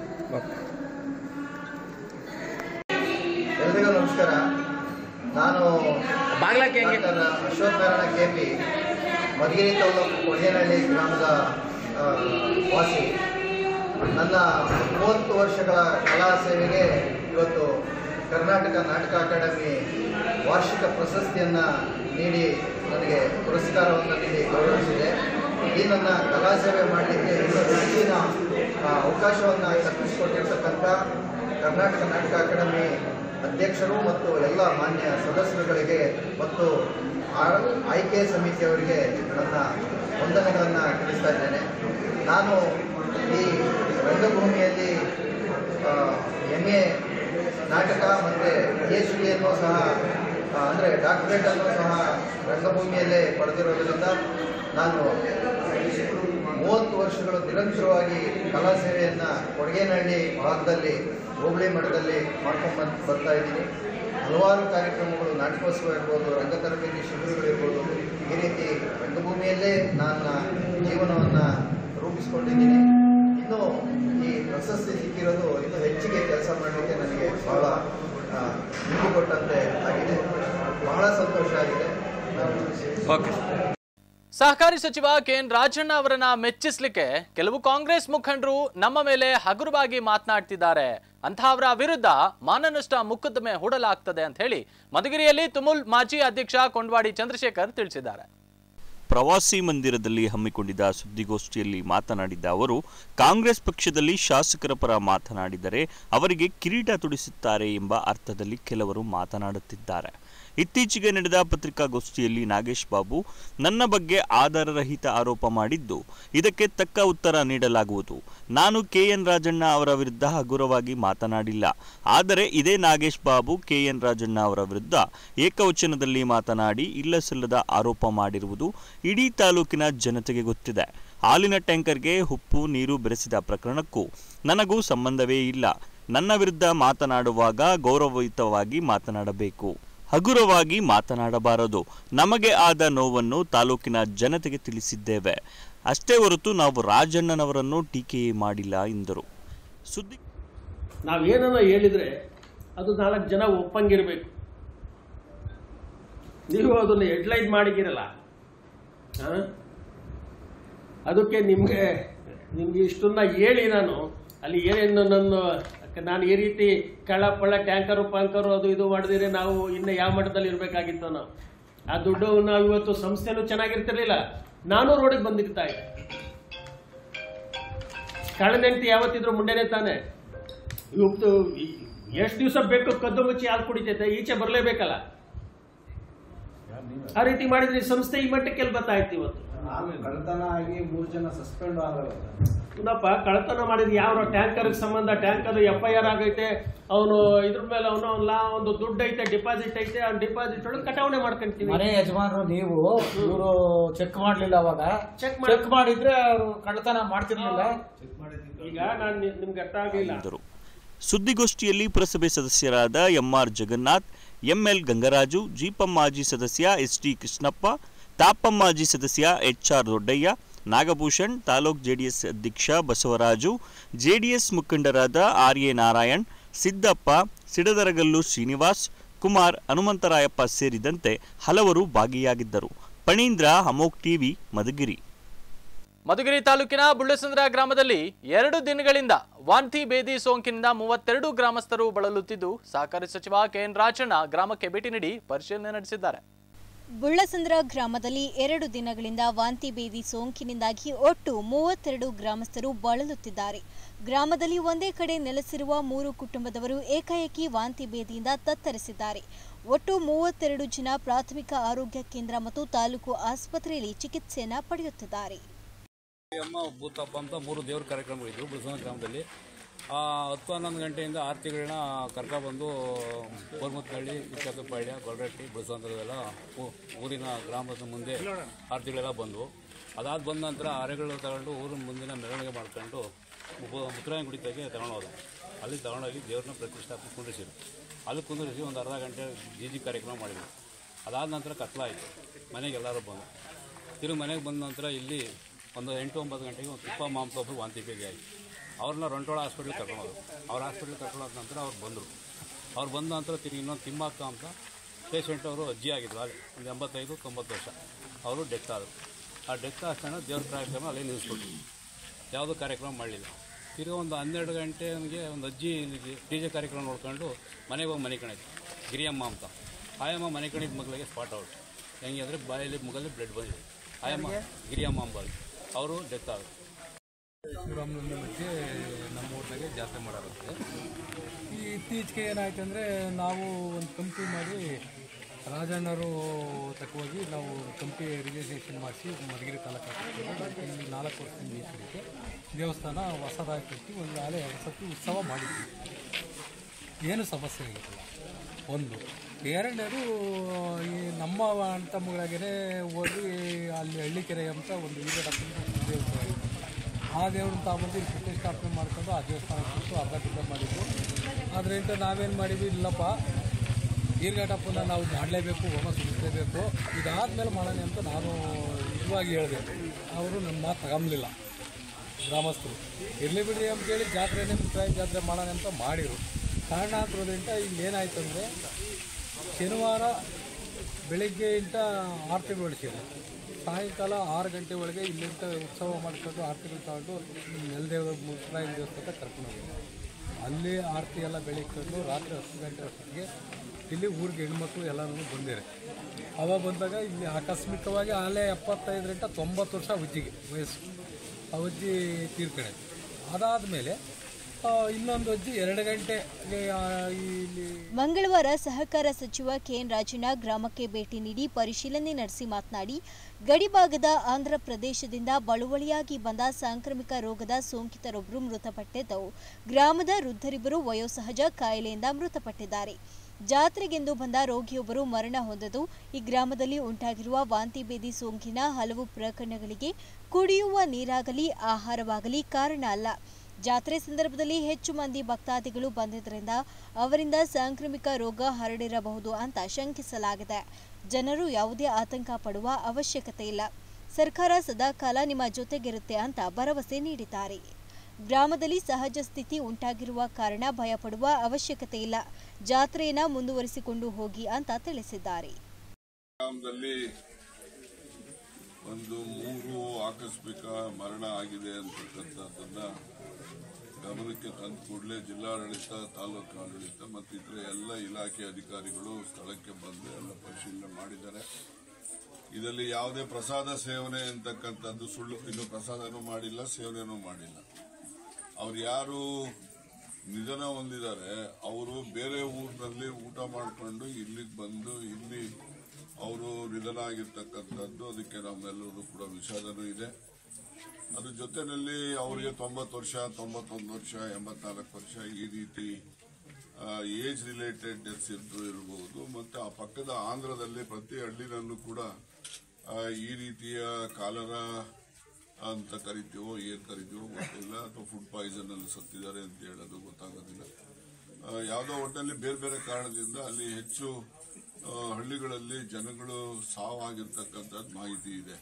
ಎಲ್ರಿಗೂ ನಮಸ್ಕಾರ ನಾನು ಬಾಗ್ಲಕ್ಕೆ ಹೆಂಗೆ? Doctor Ashok Narayana K P Madhugiri taluk Kodiyanahalli ಗ್ರಾಮದ ಆ, ವಾಸಿ ನನ್ನ ಮೂವತ್ತು ವರ್ಷಗಳ ಕಲಾ ಸೇವೆಗೆ ಇವತ್ತು ಕರ್ನಾಟಕ ನಾಟಕ ಅಕಾಡೆಮಿ ವಾರ್ಷಿಕ ಪ್ರಶಸ್ತಿಯನ್ನು ನೀಡಿ ನನಗೆ ಪುರಸ್ಕಾರವನ್ನು ನೀಡಿ ಗೌರವಿಸಿದೆ ಈ ನನ್ನ ಕಲಾ ಸೇವೆ ಮಾಡಲಿಕ್ಕೆ ಇನ್ನೂ ಹೆಚ್ಚಿನ ಆ, ಅವಕಾಶವನ್ನು ಕಲ್ಪಿಸಿಕೊಟ್ಟಿರ್ತಕ್ಕಂಥ ಕರ್ನಾಟಕ ನಾಟಕ ಅಕಾಡೆಮಿ ಅಧ್ಯಕ್ಷರು ಮತ್ತು ಎಲ್ಲ ಮಾನ್ಯ ಸದಸ್ಯರುಗಳಿಗೆ ಮತ್ತು ಆ- ಆಯ್ಕೆ ಸಮಿತಿಯವರಿಗೆ ನನ್ನ ವಂದನೆಗಳನ್ನು ತಿಳಿಸ್ತಾ ಇದ್ದೇನೆ ನಾನು ಈ ರಂಗಭೂಮಿಯಲ್ಲಿ ಎಮ್ ಎ ನಾಟಕ ಮತ್ತು ಪಿ ಎಚ್ ಡಿಯನ್ನು ಸಹ ಅಂದರೆ ಡಾಕ್ಟರೇಟನ್ನು ಸಹ ರಂಗಭೂಮಿಯಲ್ಲೇ ಪಡೆದಿರೋದ್ರಿಂದ ನಾನು ಮೂವತ್ತು ವರ್ಷಗಳು ನಿರಂತರವಾಗಿ ಕಲಾ ಸೇವೆಯನ್ನು ಕೊಡಗೇನಹಳ್ಳಿ ಭಾಗದಲ್ಲಿ ಹೋಬಳಿ ಮಠದಲ್ಲಿ ಮಾಡ್ಕೊಂಡು ಬಂದು ಬರ್ತಾ ಇದ್ದೀನಿ ಹಲವಾರು ಕಾರ್ಯಕ್ರಮಗಳು ನಾಟಕೋತ್ಸವ ಇರ್ಬೋದು ರಂಗ ತರಬೇತಿ ಶಿಬಿರಗಳಿರ್ಬೋದು ಈ ರೀತಿ ರಂಗಭೂಮಿಯಲ್ಲೇ ನನ್ನ ಜೀವನವನ್ನು ರೂಪಿಸ್ಕೊಂಡಿದ್ದೀನಿ ಇನ್ನು ಈ ಪ್ರಶಸ್ತಿ ಸಿಕ್ಕಿರೋದು ಇನ್ನೂ ಹೆಚ್ಚಿಗೆ ಕೆಲಸ ಮಾಡಲಿಕ್ಕೆ ನನಗೆ ಬಹಳ ಆ, ಖುಷಿ ಕೊಟ್ಟಂತೆ ಆಗಿದೆ ಬಹಳ ಸಂತೋಷ ಆಗಿದೆ ನಾನು ಸಹಕಾರಿ ಸಚಿವ ಕೆಎನ್ ರಾಜಣ್ಣ ಅವರನ್ನ ಮೆಚ್ಚಿಸ್ಲಿಕ್ಕೆ ಕೆಲವು ಕಾಂಗ್ರೆಸ್ ಮುಖಂಡರು ನಮ್ಮ ಮೇಲೆ ಹಗುರವಾಗಿ ಮಾತನಾಡ್ತಿದ್ದಾರೆ ಅಂತಹವರ ವಿರುದ್ಧ ಮಾನನಷ್ಟ ಮೊಕದ್ದಮೆ ಹೂಡಲಾಗ್ತದೆ ಅಂತ ಹೇಳಿ ಮಧುಗಿರಿಯಲ್ಲಿ ತುಮುಲ್ ಮಾಜಿ ಅಧ್ಯಕ್ಷ ಕೊಂಡವಾಡಿ ಚಂದ್ರಶೇಖರ್ ತಿಳಿಸಿದ್ದಾರೆ ಪ್ರವಾಸಿ ಮಂದಿರದಲ್ಲಿ ಹಮ್ಮಿಕೊಂಡಿದ್ದ ಸುದ್ದಿಗೋಷ್ಠಿಯಲ್ಲಿ ಮಾತನಾಡಿದ ಅವರು ಕಾಂಗ್ರೆಸ್ ಪಕ್ಷದಲ್ಲಿ ಶಾಸಕರ ಪರ ಮಾತನಾಡಿದರೆ ಅವರಿಗೆ ಕಿರೀಟ ತುಡಿಸುತ್ತಾರೆ ಎಂಬ ಅರ್ಥದಲ್ಲಿ ಕೆಲವರು ಮಾತನಾಡುತ್ತಿದ್ದಾರೆ ಇತ್ತೀಚೆಗೆ ನಡೆದ ಪತ್ರಿಕಾಗೋಷ್ಠಿಯಲ್ಲಿ ನಾಗೇಶ್ ಬಾಬು ನನ್ನ ಬಗ್ಗೆ ಆಧಾರರಹಿತ ಆರೋಪ ಮಾಡಿದ್ದು ಇದಕ್ಕೆ ತಕ್ಕ ಉತ್ತರ ನೀಡಲಾಗುವುದು ನಾನು ಕೆಎನ್ ರಾಜಣ್ಣ ಅವರ ವಿರುದ್ಧ ಹಗುರವಾಗಿ ಮಾತನಾಡಿಲ್ಲ ಆದರೆ ಇದೇ ನಾಗೇಶ್ ಬಾಬು ಕೆಎನ್ ರಾಜಣ್ಣ ಅವರ ವಿರುದ್ಧ ಏಕವಚನದಲ್ಲಿ ಮಾತನಾಡಿ ಇಲ್ಲಸಲ್ಲದ ಆರೋಪ ಮಾಡಿರುವುದು ಇಡೀ ತಾಲೂಕಿನ ಜನತೆಗೆ ಗೊತ್ತಿದೆ ಹಾಲಿನ ಟ್ಯಾಂಕರ್ಗೆ ಉಪ್ಪು ನೀರು ಬೆರೆಸಿದ ಪ್ರಕರಣಕ್ಕೂ ನನಗೂ ಸಂಬಂಧವೇ ಇಲ್ಲ ನನ್ನ ವಿರುದ್ಧ ಮಾತನಾಡುವಾಗ ಗೌರವಯುತವಾಗಿ ಮಾತನಾಡಬೇಕು ಹಗುರವಾಗಿ ಮಾತನಾಡಬಾರದು ನಮಗೆ ಆದ ನೋವನ್ನು ತಾಲೂಕಿನ ಜನತೆಗೆ ತಿಳಿಸಿದ್ದೇವೆ ಅಷ್ಟೇ ಹೊರತು ನಾವು ರಾಜಣ್ಣನವರನ್ನು ಟೀಕೆಯೇ ಮಾಡಿಲ್ಲ ಎಂದರು ಸುದ್ದಿ ನಾವೇನನ್ನ ಹೇಳಿದ್ರೆ ಅದು ನಾಲ್ಕು ಜನ ಒಪ್ಪಂಗಿರ್ಬೇಕು ನೀವು ಅದನ್ನು ಹೆಡ್ಲೈನ್ ಮಾಡಿದ್ದೀರಲ್ಲ ಆ? ಅದಕ್ಕೆ ನಿಮಗೆ ನಿಮ್ಗೆ ಇಷ್ಟನ್ನ ಹೇಳಿ ನಾನು ಅಲ್ಲಿ ಏನೇನು ನನ್ನ ನಾನು ಈ ರೀತಿ ಕಳ್ಳ ಪಳ್ಳ ಟ್ಯಾಂಕರು ಪ್ಯಾಂಕರು ಅದು ಇದು ಮಾಡಿದ್ರೆ ನಾವು ಇನ್ನು ಯಾವ ಮಟ್ಟದಲ್ಲಿ ಇರಬೇಕಾಗಿತ್ತು ನಾವು ಆ ದುಡ್ಡು ನಾವು ಇವತ್ತು ಸಂಸ್ಥೆನೂ ಚೆನ್ನಾಗಿರ್ತಿರ್ಲಿಲ್ಲ ನಾನು ರೋಡಿಗೆ ಬಂದಿರ್ತಾ ಇದ್ದೆ ಕಳ್ಳನೆಂಟಿ ಯಾವತ್ತಿದ್ರು ಮುಂಡೆನೆ ತಾನೆ ಇವತ್ತು ಎಷ್ಟು ದಿವಸ ಬೇಕು ಕದ್ದು ಮುಚ್ಚಿ ಹಾಲು ಕುಡಿತೈತೆ ಈಚೆ ಬರಲೇಬೇಕಲ್ಲ ಆ ರೀತಿ ಮಾಡಿದ್ರೆ ಈ ಸಂಸ್ಥೆ ಈ ಮಟ್ಟಕ್ಕೆ ಎಲ್ಲಿ ಬರ್ತಾ ಇತ್ತು ಇವತ್ತು ಕಳ್ತನ ಆಗಿ ಮೂರು ಜನ ಸಸ್ಪೆಂಡ್ ಆಗಲ್ಲ ಹೌದಪ್ಪ ಕಳ್ತನ ಮಾಡಿದ ಯಾವ ಟ್ಯಾಂಕರ್ ಸಂಬಂಧ ಟ್ಯಾಂಕರ್ ಎಫ್ ಐ ಆರ್ ಆಗೈತೆ ಅವನು ಇದ್ರ ಮೇಲೆ ಅವನು ಲಾ ಒಂದು ದುಡ್ಡು ಐತೆ ಡಿಪಾಸಿಟ್ ಐತೆ ಆ ಡಿಪಾಸಿಟ್ ಒಳಗೆ ಕಟಾವಣೆ ಮಾಡ್ಕೊಂತೀವಿ ಮನೆ ಯಜಮಾನರು ನೀವು ಇವರು ಚೆಕ್ ಮಾಡ್ಲಿಲ್ಲ ಅವಾಗ ಚೆಕ್ ಮಾಡಿ ಚೆಕ್ ಮಾಡಿದ್ರೆ ಅವರು ಕಳ್ಳತನ ಮಾಡ್ತಿರ್ಲಿಲ್ಲ ಈಗ ನಾನು ನಿಮ್ಗೆ ಅರ್ಥ ಆಗಲಿಲ್ಲ ಎಂದರು ಸುದ್ದಿಗೋಷ್ಠಿಯಲ್ಲಿ ಪುರಸಭೆ ಸದಸ್ಯರಾದ ಎಂಆರ್ ಜಗನ್ನಾಥ್ ಎಂಎಲ್ ಗಂಗರಾಜು ಜಿಪಂ ಮಾಜಿ ಸದಸ್ಯ ಎಸ್ಟಿ ಕೃಷ್ಣಪ್ಪ ತಾಪಂ ಮಾಜಿ ಸದಸ್ಯ ಎಚ್ಆರ್ ದೊಡ್ಡಯ್ಯ ನಾಗಭೂಷಣ್ ತಾಲೂಕ್ ಜೆಡಿಎಸ್ ಅಧ್ಯಕ್ಷ ಬಸವರಾಜು ಜೆಡಿಎಸ್ ಮುಖಂಡರಾದ ಆರ್ ಎ ನಾರಾಯಣ್ ಸಿದ್ದಪ್ಪ ಸಿಡದರಗಲ್ಲು ಶ್ರೀನಿವಾಸ್ ಕುಮಾರ್ ಹನುಮಂತರಾಯಪ್ಪ ಸೇರಿದಂತೆ ಹಲವರು ಭಾಗಿಯಾಗಿದ್ದರು ಪಣೀಂದ್ರ ಅಮೋಕ್ ಟಿವಿ ಮಧುಗಿರಿ ಮಧುಗಿರಿ ತಾಲೂಕಿನ ಬುಳ್ಳಸಂದ್ರ ಗ್ರಾಮದಲ್ಲಿ ಎರಡು ದಿನಗಳಿಂದ ವಾಂತಿ ಬೇದಿ ಸೋಂಕಿನಿಂದ ಮೂವತ್ತೆರಡು ಗ್ರಾಮಸ್ಥರು ಬಳಲುತ್ತಿದ್ದು ಸಹಕಾರಿ ಸಚಿವ ಕೆಎನ್ ರಾಜಣ್ಣ ಗ್ರಾಮಕ್ಕೆ ಭೇಟಿ ನೀಡಿ ಪರಿಶೀಲನೆ ನಡೆಸಿದ್ದಾರೆ ಬುಳ್ಳಸಂದ್ರ ಗ್ರಾಮದಲ್ಲಿ ಎರಡು ದಿನಗಳಿಂದ ವಾಂತಿ ಬೇದಿ ಸೋಂಕಿನಿಂದಾಗಿ ಒಟ್ಟು ಮೂವತ್ತೆರಡು ಗ್ರಾಮಸ್ಥರು ಬಳಲುತ್ತಿದ್ದಾರೆ ಗ್ರಾಮದಲ್ಲಿ ಒಂದೇ ಕಡೆ ನೆಲೆಸಿರುವ ಮೂರು ಕುಟುಂಬದವರು ಏಕಾಏಕಿ ವಾಂತಿ ಬೇದಿಯಿಂದ ತತ್ತರಿಸಿದ್ದಾರೆ ಒಟ್ಟು ಮೂವತ್ತೆರಡು ಜನ ಪ್ರಾಥಮಿಕ ಆರೋಗ್ಯ ಕೇಂದ್ರ ಮತ್ತು ತಾಲೂಕು ಆಸ್ಪತ್ರೆಯಲ್ಲಿ ಚಿಕಿತ್ಸೆಯನ್ನ ಪಡೆಯುತ್ತಿದ್ದಾರೆ ಅಮ್ಮ ಭೂತಪ್ಪ ಅಂತ ಮೂರು ದೇವ್ರ ಕಾರ್ಯಕ್ರಮಗಳಿದ್ವು ಬಸವನ ಗ್ರಾಮದಲ್ಲಿ ಆ ಹತ್ತು ಹನ್ನೊಂದು ಗಂಟೆಯಿಂದ ಆರತಿಗಳನ್ನ ಕರ್ಕೊಬಂದು ಕೋರ್ಮತ್ನಹಳ್ಳಿ ಇಕ್ಕತ್ತಪಾಳ್ಯ ಗೊಲ್ರಟ್ಟಿ ಬಸವಂತರದೆಲ್ಲ ಊರಿನ ಗ್ರಾಮದ ಮುಂದೆ ಆರತಿಗಳೆಲ್ಲ ಬಂದವು ಅದಾದ ಬಂದ ನಂತರ ಅರೆಗಳು ತಗೊಂಡು ಊರಿನ ಮುಂದಿನ ಮೆರವಣಿಗೆ ಮಾಡ್ಕೊಂಡು ಮುತ್ತರಾಯ ಗುಡಿತಾಗೆ ತಗೊಂಡೋದ ಅಲ್ಲಿ ತಗೊಂಡೋಗಿ ದೇವ್ರನ್ನ ಪ್ರತಿಷ್ಠಾಪನೆ ಕುಂಡ್ರಿಸಿದ್ರು ಅಲ್ಲಿ ಕುಂದಿರಿಸಿ ಒಂದು ಅರ್ಧ ಗಂಟೆ ಜಿ ಜಿ ಕಾರ್ಯಕ್ರಮ ಮಾಡಿದ್ವಿ ಅದಾದ ನಂತರ ಕತ್ಲಾಯಿತು ಮನೆಗೆ ಎಲ್ಲರೂ ಬಂದು ತಿರುಗಿ ಮನೆಗೆ ಬಂದ ನಂತರ ಇಲ್ಲಿ ಒಂದು ಎಂಟು ಒಂಬತ್ತು ಗಂಟೆಗೆ ಒಂದು ತುಪ್ಪ ಮಾಂಸ ಒಬ್ಬರು ವಾಂತಿ ಭೇದಿ ಆಯಿತು ಅವ್ರನ್ನ ರಂಟೋಳ ಹಾಸ್ಪಿಟ್ಲಿಗೆ ಕರ್ಕೊಂಡೋದ್ರು ಅವ್ರ ಹಾಸ್ಪಿಟ್ಲಿಗೆ ಕರ್ಕೊಂಡೋದ ನಂತರ ಅವ್ರು ಬಂದರು ಅವ್ರು ಬಂದ ನಂತರ ತಿರುಗಿ ಇನ್ನೊಂದು ತಿಮ್ಮಕ್ಕ ಅಂತ ಪೇಷಂಟ್ ಅವರು ಅಜ್ಜಿ ಆಗಿದ್ರು ಅಲ್ಲಿ ಒಂದು ಎಂಬತ್ತೈದು ತೊಂಬತ್ತು ವರ್ಷ ಅವರು ಡೆತ್ ಆದರು ಆ ಡೆತ್ ಆದ ದೇವ್ರ ಕಾರ್ಯಕ್ರಮ ಅಲ್ಲೇ ನಿಲ್ಲಿಸ್ಬಿಟ್ರು ಯಾವುದೂ ಕಾರ್ಯಕ್ರಮ ಮಾಡಲಿಲ್ಲ ತಿರುಗಿ ಒಂದು ಹನ್ನೆರಡು ಗಂಟೆ ನಮಗೆ ಒಂದು ಅಜ್ಜಿ ಡಿ ಜೆ ಕಾರ್ಯಕ್ರಮ ನೋಡ್ಕೊಂಡು ಮನೆಗೆ ಹೋಗಿ ಮನೆ ಕಣಿತು ಗಿರಿಯಮ್ಮ ಅಂತ ಆಯಮ್ಮ ಮನೆ ಕಣಿದ ಮಗಳಿಗೆ ಸ್ಪಾಟ್ ಔಟ್ ಹೆಂಗೆ ಅಂದರೆ ಬಾಯಲ್ಲಿ ಮುಗಲ್ಲಿ ಬ್ಲಡ್ ಬಂದಿದೆ ಆಯಮ್ಮ ಗಿರಿಯಮ್ಮ ಅಂಬಾಗಿ ಅವರು ಡೆತ್ ಆದರು ಶಿವರಾಮನವಮಿ ಮಧ್ಯೆ ನಮ್ಮ ಊರಿನಾಗೆ ಜಾತ್ರೆ ಮಾಡಾರುತ್ತೆ ಈ ಇತ್ತೀಚೆಗೆ ಏನಾಯ್ತು ಅಂದರೆ ನಾವು ಒಂದು ಕಂಪ್ನಿ ಮಾಡಿ ರಾಜಣ್ಣವರು ತಕ್ಕ ಹೋಗಿ ನಾವು ಕಂಪ್ನಿ ರಿಜಿಸ್ಟ್ರೇಷನ್ ಮಾಡಿಸಿ ಮಧುಗಿರಿ ತಾಲೂಕು ಹಾಕಿದ್ದೀವಿ. ಇಲ್ಲಿ ನಾಲ್ಕು ವರ್ಷದಿಂದ ಮೀಸಲಿದೆ ದೇವಸ್ಥಾನ ಹೊಸದಾಗಿ ಕಟ್ಟಿ ಒಂದು ನಾಳೆ ವಸತಿ ಉತ್ಸವ ಮಾಡಿದ್ವಿ ಏನು ಸಮಸ್ಯೆ ಆಗಿಲ್ಲ ಒಂದು ಎರಡನೇದು ಈ ನಮ್ಮ ಅಂತಮ್ಮಗಳಾಗೇ ಹೋಗಿ ಅಲ್ಲಿ ಹಳ್ಳಿಕೆರೆ ಅಂತ ಒಂದು ವೀರಡಪ್ಪನ ದೇವಸ್ಥಾನ ಇದೆ. ಆ ದೇವ್ರನ್ನ ತಗೊಂಡು ಇಲ್ಲಿ ಪ್ರತಿಷ್ಠಾಪನೆ ಮಾಡ್ಕೊಂಡು ಆ ದೇವಸ್ಥಾನ ಕೊಟ್ಟು ಅರ್ಧ ಬಿದ್ದ ಮಾಡಿದ್ದು ಅದರಿಂದ ನಾವೇನು ಮಾಡಿದ್ವಿ ಇಲ್ಲಪ್ಪ ಈರ್ಘಾಟಪ್ಪನ ನಾವು ಮಾಡಲೇಬೇಕು ಹೋಮ ಸುಡಿಸಲೇಬೇಕು ಇದಾದ್ಮೇಲೆ ಮಾಡೋಣ ಅಂತ ನಾನು ನಿಜವಾಗಿ ಹೇಳಿದೆ ಅವರು ನನ್ನ ಮಾತು ತಗೊಂಬಲಿಲ್ಲ ಗ್ರಾಮಸ್ಥರು ಇರಲಿ ಬಿಡ್ರಿ ಅಂತೇಳಿ ಜಾತ್ರೆನೇ ಮುಕ್ತಾಯ ಜಾತ್ರೆ ಮಾಡೋಣ ಅಂತ ಮಾಡಿರು ಕಾರಣಾಂತರದಿಂದ ಇಲ್ಲಿ ಏನಾಯ್ತು ಅಂದರೆ ಶನಿವಾರ ಬೆಳಗ್ಗೆಯಿಂದ ಆರತಿಗಳು ನಡೆಸಿದ್ರು ಸಾಯಂಕಾಲ ಆರು ಗಂಟೆ ಒಳಗೆ ಇಲ್ಲಿಂದ ಉತ್ಸವ ಮಾಡ್ಕೊಂಡು ಆರತಿಗಳು ತಗೊಂಡು ನೆಲದೇವರ ಮುತ್ತರಾಯನ ದೇವಸ್ಥಾನ ಕರ್ಕೊಂಡು ಹೋಗಿದ್ದೆ ಅಲ್ಲಿ ಆರತಿ ಎಲ್ಲ ಬೆಳಿಕೊಂಡು ರಾತ್ರಿ ಹತ್ತು ಗಂಟೆ ಅಷ್ಟೊತ್ತಿಗೆ ಇಲ್ಲಿ ಊರಿಗೆ ಹೆಣ್ಮಕ್ಳು ಎಲ್ಲರೂ ಬಂದಿರೆ ಅವಾಗ ಬಂದಾಗ ಇಲ್ಲಿ ಆಕಸ್ಮಿಕವಾಗಿ ಅಲ್ಲೇ ಎಪ್ಪತ್ತೈದರಿಂದ ತೊಂಬತ್ತು ವರ್ಷ ಅಜ್ಜಿಗೆ ವಯಸ್ಸು ಆ ಅಜ್ಜಿ ತೀರ್ಕೊಂಡೆ ಅದಾದಮೇಲೆ ಆ, ಇನ್ನೊಂದು ಅಜ್ಜಿ ಎರಡು ಗಂಟೆಗೆ ಆ, ಇಲ್ಲಿ ಮಂಗಳವಾರ ಸಹಕಾರ ಸಚಿವ ಕೆಎನ್ ರಾಜಣ್ಣ ಗ್ರಾಮಕ್ಕೆ ಭೇಟಿ ನೀಡಿ ಪರಿಶೀಲನೆ ನಡೆಸಿ ಮಾತನಾಡಿ ಗಡಿಭಾಗದ ಆಂಧ್ರ ಪ್ರದೇಶದಿಂದ ಬಳುವಳಿಯಾಗಿ ಬಂದ ಸಾಂಕ್ರಾಮಿಕ ರೋಗದ ಸೋಂಕಿತರೊಬ್ಬರು ಮೃತಪಟ್ಟಿದ್ದು ಗ್ರಾಮದ ವೃದ್ಧರಿಬ್ಬರು ವಯೋಸಹಜ ಕಾಯಿಲೆಯಿಂದ ಮೃತಪಟ್ಟಿದ್ದಾರೆ ಜಾತ್ರೆಗೆಂದು ಬಂದ ರೋಗಿಯೊಬ್ಬರು ಮರಣ ಹೊಂದದು ಈ ಗ್ರಾಮದಲ್ಲಿ ಉಂಟಾಗಿರುವ ವಾಂತಿ ಭೇದಿ ಸೋಂಕಿನ ಹಲವು ಪ್ರಕರಣಗಳಿಗೆ ಕುಡಿಯುವ ನೀರಾಗಲಿ ಆಹಾರವಾಗಲಿ ಕಾರಣ ಅಲ್ಲ ಜಾತ್ರೆ ಸಂದರ್ಭದಲ್ಲಿ ಹೆಚ್ಚು ಮಂದಿ ಭಕ್ತಾದಿಗಳು ಬಂದಿದ್ದರಿಂದ ಅವರಿಂದ ಸಾಂಕ್ರಾಮಿಕ ರೋಗ ಹರಡಿರಬಹುದು ಅಂತ ಶಂಕಿಸಲಾಗಿದೆ ಜನರು ಯಾವುದೇ ಆತಂಕ ಪಡುವ ಅವಶ್ಯಕತೆ ಇಲ್ಲ ಸರ್ಕಾರ ಸದಾಕಾಲ ನಿಮ್ಮ ಜೊತೆಗಿರುತ್ತೆ ಅಂತ ಭರವಸೆ ನೀಡಿದ್ದಾರೆ ಗ್ರಾಮದಲ್ಲಿ ಸಹಜ ಸ್ಥಿತಿ ಉಂಟಾಗಿರುವ ಕಾರಣ ಭಯಪಡುವ ಅವಶ್ಯಕತೆ ಇಲ್ಲ ಜಾತ್ರೆಯನ್ನ ಮುಂದುವರಿಸಿಕೊಂಡು ಹೋಗಿ ಅಂತ ತಿಳಿಸಿದ್ದಾರೆ ಗ್ರಾಮದಲ್ಲಿ ಒಂದು ಮೂರು ಆಕಸ್ಮಿಕ ಮರಣ ಆಗಿದೆ ಅಂತಕ್ಕಂಥದ್ದನ್ನ ಗಮನಕ್ಕೆ ತಂದ ಕೂಡಲೇ ಜಿಲ್ಲಾಡಳಿತ ತಾಲೂಕು ಆಡಳಿತ ಮತ್ತು ಇತರೆ ಎಲ್ಲ ಇಲಾಖೆ ಅಧಿಕಾರಿಗಳು ಸ್ಥಳಕ್ಕೆ ಬಂದು ಎಲ್ಲ ಪರಿಶೀಲನೆ ಮಾಡಿದ್ದಾರೆ ಇದರಲ್ಲಿ ಯಾವುದೇ ಪ್ರಸಾದ ಸೇವನೆ ಅಂತಕ್ಕಂಥದ್ದು ಸುಳ್ಳು ಇನ್ನು ಪ್ರಸಾದನೂ ಮಾಡಿಲ್ಲ ಸೇವನೆನೂ ಮಾಡಿಲ್ಲ ಅವ್ರು ಯಾರು ನಿಧನ ಹೊಂದಿದ್ದಾರೆ ಅವರು ಬೇರೆ ಊರಿನಲ್ಲಿ ಊಟ ಮಾಡಿಕೊಂಡು ಇಲ್ಲಿಗೆ ಬಂದು ಇಲ್ಲಿ ಅವರು ನಿಧನ ಆಗಿರ್ತಕ್ಕಂಥದ್ದು ಅದಕ್ಕೆ ನಮ್ಮೆಲ್ಲರೂ ಕೂಡ ವಿಷಾದನೂ ಇದೆ ಅದ್ರ ಜೊತೆಯಲ್ಲಿ ಅವರಿಗೆ ತೊಂಬತ್ತು ವರ್ಷ ತೊಂಬತ್ತೊಂದು ವರ್ಷ ಎಂಬತ್ನಾಲ್ಕು ವರ್ಷ ಈ ರೀತಿ ಏಜ್ ರಿಲೇಟೆಡ್ ಡೆತ್ಸ್ ಇದ್ದು ಇರಬಹುದು ಮತ್ತು ಆ ಪಕ್ಕದ ಆಂಧ್ರದಲ್ಲಿ ಪ್ರತಿ ಹಳ್ಳಿನಲ್ಲೂ ಕೂಡ ಆ, ಈ ರೀತಿಯ ಕಾಲರ ಅಂತ ಕರಿತೀವೋ ಏನ್ ಕರಿತೀವೋ ಗೊತ್ತಿಲ್ಲ ಅಥವಾ ಫುಡ್ ಪಾಯ್ಸನ್ ಅಲ್ಲಿ ಸತ್ತಿದ್ದಾರೆ ಅಂತ ಹೇಳೋದು ಗೊತ್ತಾಗೋದಿಲ್ಲ ಆ, ಯಾವುದೋ ಒಟ್ಟಲ್ಲಿ ಬೇರೆ ಬೇರೆ ಕಾರಣದಿಂದ ಅಲ್ಲಿ ಹೆಚ್ಚು ಆ, ಹಳ್ಳಿಗಳಲ್ಲಿ ಜನಗಳು ಸಾವಾಗಿರ್ತಕ್ಕಂಥದ್ದು ಮಾಹಿತಿ ಇದೆ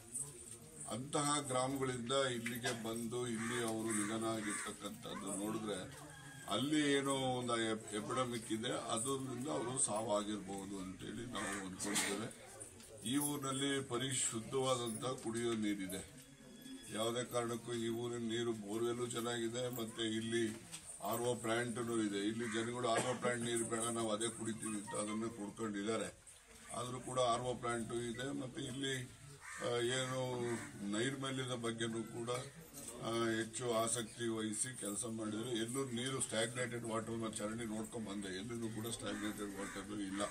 ಅಂತಹ ಗ್ರಾಮಗಳಿಂದ ಇಲ್ಲಿಗೆ ಬಂದು ಇಲ್ಲಿ ಅವರು ನಿಧನ ಆಗಿರ್ತಕ್ಕಂಥದ್ದು ನೋಡಿದ್ರೆ ಅಲ್ಲಿ ಏನೋ ಒಂದು ಎಪಿಡಮಿಕ್ ಇದೆ ಅದರಿಂದ ಅವರು ಸಾವಾಗಿರ್ಬೋದು ಅಂತೇಳಿ ನಾವು ಅಂದ್ಕೊಂಡಿದ್ದೇವೆ ಈ ಊರಿನಲ್ಲಿ ಪರಿಶುದ್ಧವಾದಂತಹ ಕುಡಿಯೋ ನೀರಿದೆ ಯಾವುದೇ ಕಾರಣಕ್ಕೂ ಈ ಊರಿನ ನೀರು ಬೋರ್ವೆಲ್ಲೂ ಚೆನ್ನಾಗಿದೆ ಮತ್ತೆ ಇಲ್ಲಿ ಆರ್ ಒ ಪ್ಲಾಂಟ್ನು ಇದೆ ಇಲ್ಲಿ ಜನಗಳು ಆರ್ ಒ ಪ್ಲಾಂಟ್ ನೀರು ಬೇಡ ನಾವು ಅದೇ ಕುಡಿತೀವಿ ಅಂತ ಅದನ್ನು ಕುಡ್ಕೊಂಡಿದ್ದಾರೆ ಆದರೂ ಕೂಡ ಆರ್ ಒ ಪ್ಲಾಂಟು ಇದೆ ಮತ್ತೆ ಇಲ್ಲಿ ಆ, ಏನು ನೈರ್ಮಲ್ಯದ ಬಗ್ಗೆನೂ ಕೂಡ ಆ, ಹೆಚ್ಚು ಆಸಕ್ತಿ ವಹಿಸಿ ಕೆಲಸ ಮಾಡಿದ್ರು ಎಲ್ಲೂ ನೀರು ಸ್ಟ್ಯಾಗ್ನೇಟೆಡ್ ವಾಟರ್ ಚರಂಡಿ ನೋಡ್ಕೊಂಡ್ ಬಂದೆ ಎಲ್ಲೂ ಕೂಡ ಸ್ಟ್ಯಾಗ್ನೇಟೆಡ್ ವಾಟರ್ ಇಲ್ಲ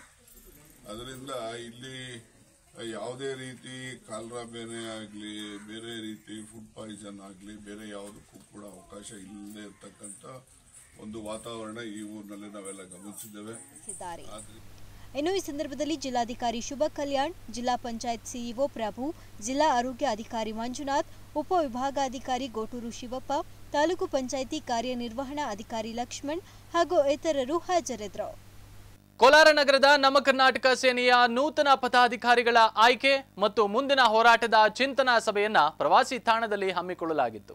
ಅದರಿಂದ ಇಲ್ಲಿ ಯಾವುದೇ ರೀತಿ ಕಾಲರಾ ಬೇನೆ ಆಗಲಿ ಬೇರೆ ರೀತಿ ಫುಡ್ ಪಾಯ್ಸನ್ ಆಗಲಿ ಬೇರೆ ಯಾವುದಕ್ಕೂ ಕೂಡ ಅವಕಾಶ ಇಲ್ಲದೆ ಇರತಕ್ಕಂಥ ಒಂದು ವಾತಾವರಣ ಈ ಊರಿನಲ್ಲಿ ನಾವೆಲ್ಲ ಗಮನಿಸಿದ್ದೇವೆ ತಿಳಿಸಿದ್ದಾರೆ ಆದ್ರೆ ಇನ್ನು ಈ ಸಂದರ್ಭದಲ್ಲಿ ಜಿಲ್ಲಾಧಿಕಾರಿ ಶುಭ ಕಲ್ಯಾಣ್ ಜಿಲ್ಲಾ ಪಂಚಾಯತ್ ಸಿಇಒ ಪ್ರಭು ಜಿಲ್ಲಾ ಆರೋಗ್ಯ ಅಧಿಕಾರಿ ಮಂಜುನಾಥ್ ಉಪವಿಭಾಗಾಧಿಕಾರಿ ಗೋಟೂರು ಶಿವಪ್ಪ ತಾಲೂಕು ಪಂಚಾಯಿತಿ ಕಾರ್ಯನಿರ್ವಹಣಾ ಅಧಿಕಾರಿ ಲಕ್ಷ್ಮಣ್ ಹಾಗೂ ಇತರರು ಹಾಜರಿದ್ದರು ಕೋಲಾರ ನಗರದ ನಮ್ಮ ಕರ್ನಾಟಕ ಸೇನೆಯ ನೂತನ ಪದಾಧಿಕಾರಿಗಳ ಆಯ್ಕೆ ಮತ್ತು ಮುಂದಿನ ಹೋರಾಟದ ಚಿಂತನಾ ಸಭೆಯನ್ನ ಪ್ರವಾಸಿ ತಾಣದಲ್ಲಿ ಹಮ್ಮಿಕೊಳ್ಳಲಾಗಿತ್ತು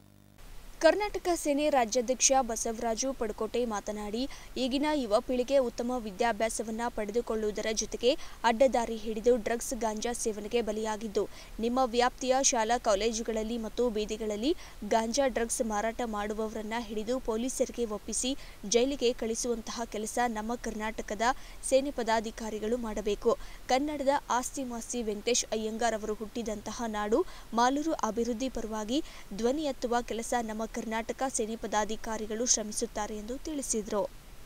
ಕರ್ನಾಟಕ ಸೇನೆ ರಾಜ್ಯಾಧ್ಯಕ್ಷ ಬಸವರಾಜು ಪಡಕೋಟೆ ಮಾತನಾಡಿ ಈಗಿನ ಯುವ ಪೀಳಿಗೆ ಉತ್ತಮ ವಿದ್ಯಾಭ್ಯಾಸವನ್ನ ಪಡೆದುಕೊಳ್ಳುವುದರ ಜೊತೆಗೆ ಅಡ್ಡದಾರಿ ಹಿಡಿದು ಡ್ರಗ್ಸ್ ಗಾಂಜಾ ಸೇವನೆಗೆ ಬಲಿಯಾಗಿದ್ದು ನಿಮ್ಮ ವ್ಯಾಪ್ತಿಯ ಶಾಲಾ ಕಾಲೇಜುಗಳಲ್ಲಿ ಮತ್ತು ಬೀದಿಗಳಲ್ಲಿ ಗಾಂಜಾ ಡ್ರಗ್ಸ್ ಮಾರಾಟ ಮಾಡುವವರನ್ನ ಹಿಡಿದು ಪೊಲೀಸರಿಗೆ ಒಪ್ಪಿಸಿ ಜೈಲಿಗೆ ಕಳಿಸುವಂತಹ ಕೆಲಸ ನಮ್ಮ ಕರ್ನಾಟಕದ ಸೇನೆ ಪದಾಧಿಕಾರಿಗಳು ಮಾಡಬೇಕು ಕನ್ನಡದ ಆಸ್ತಿ ಮಾಸ್ತಿ ವೆಂಕಟೇಶ್ ಅಯ್ಯಂಗಾರ್ ಅವರು ಹುಟ್ಟಿದಂತಹ ನಾಡು ಮಾಲೂರು ಅಭಿವೃದ್ಧಿ ಪರವಾಗಿ ಧ್ವನಿ ಎತ್ತುವ ಕೆಲಸ ನಮ್ಮ ಕರ್ನಾಟಕ ಸೇನೆ ಪದಾಧಿಕಾರಿಗಳು ಶ್ರಮಿಸುತ್ತಾರೆ ಎಂದು ತಿಳಿಸಿದರು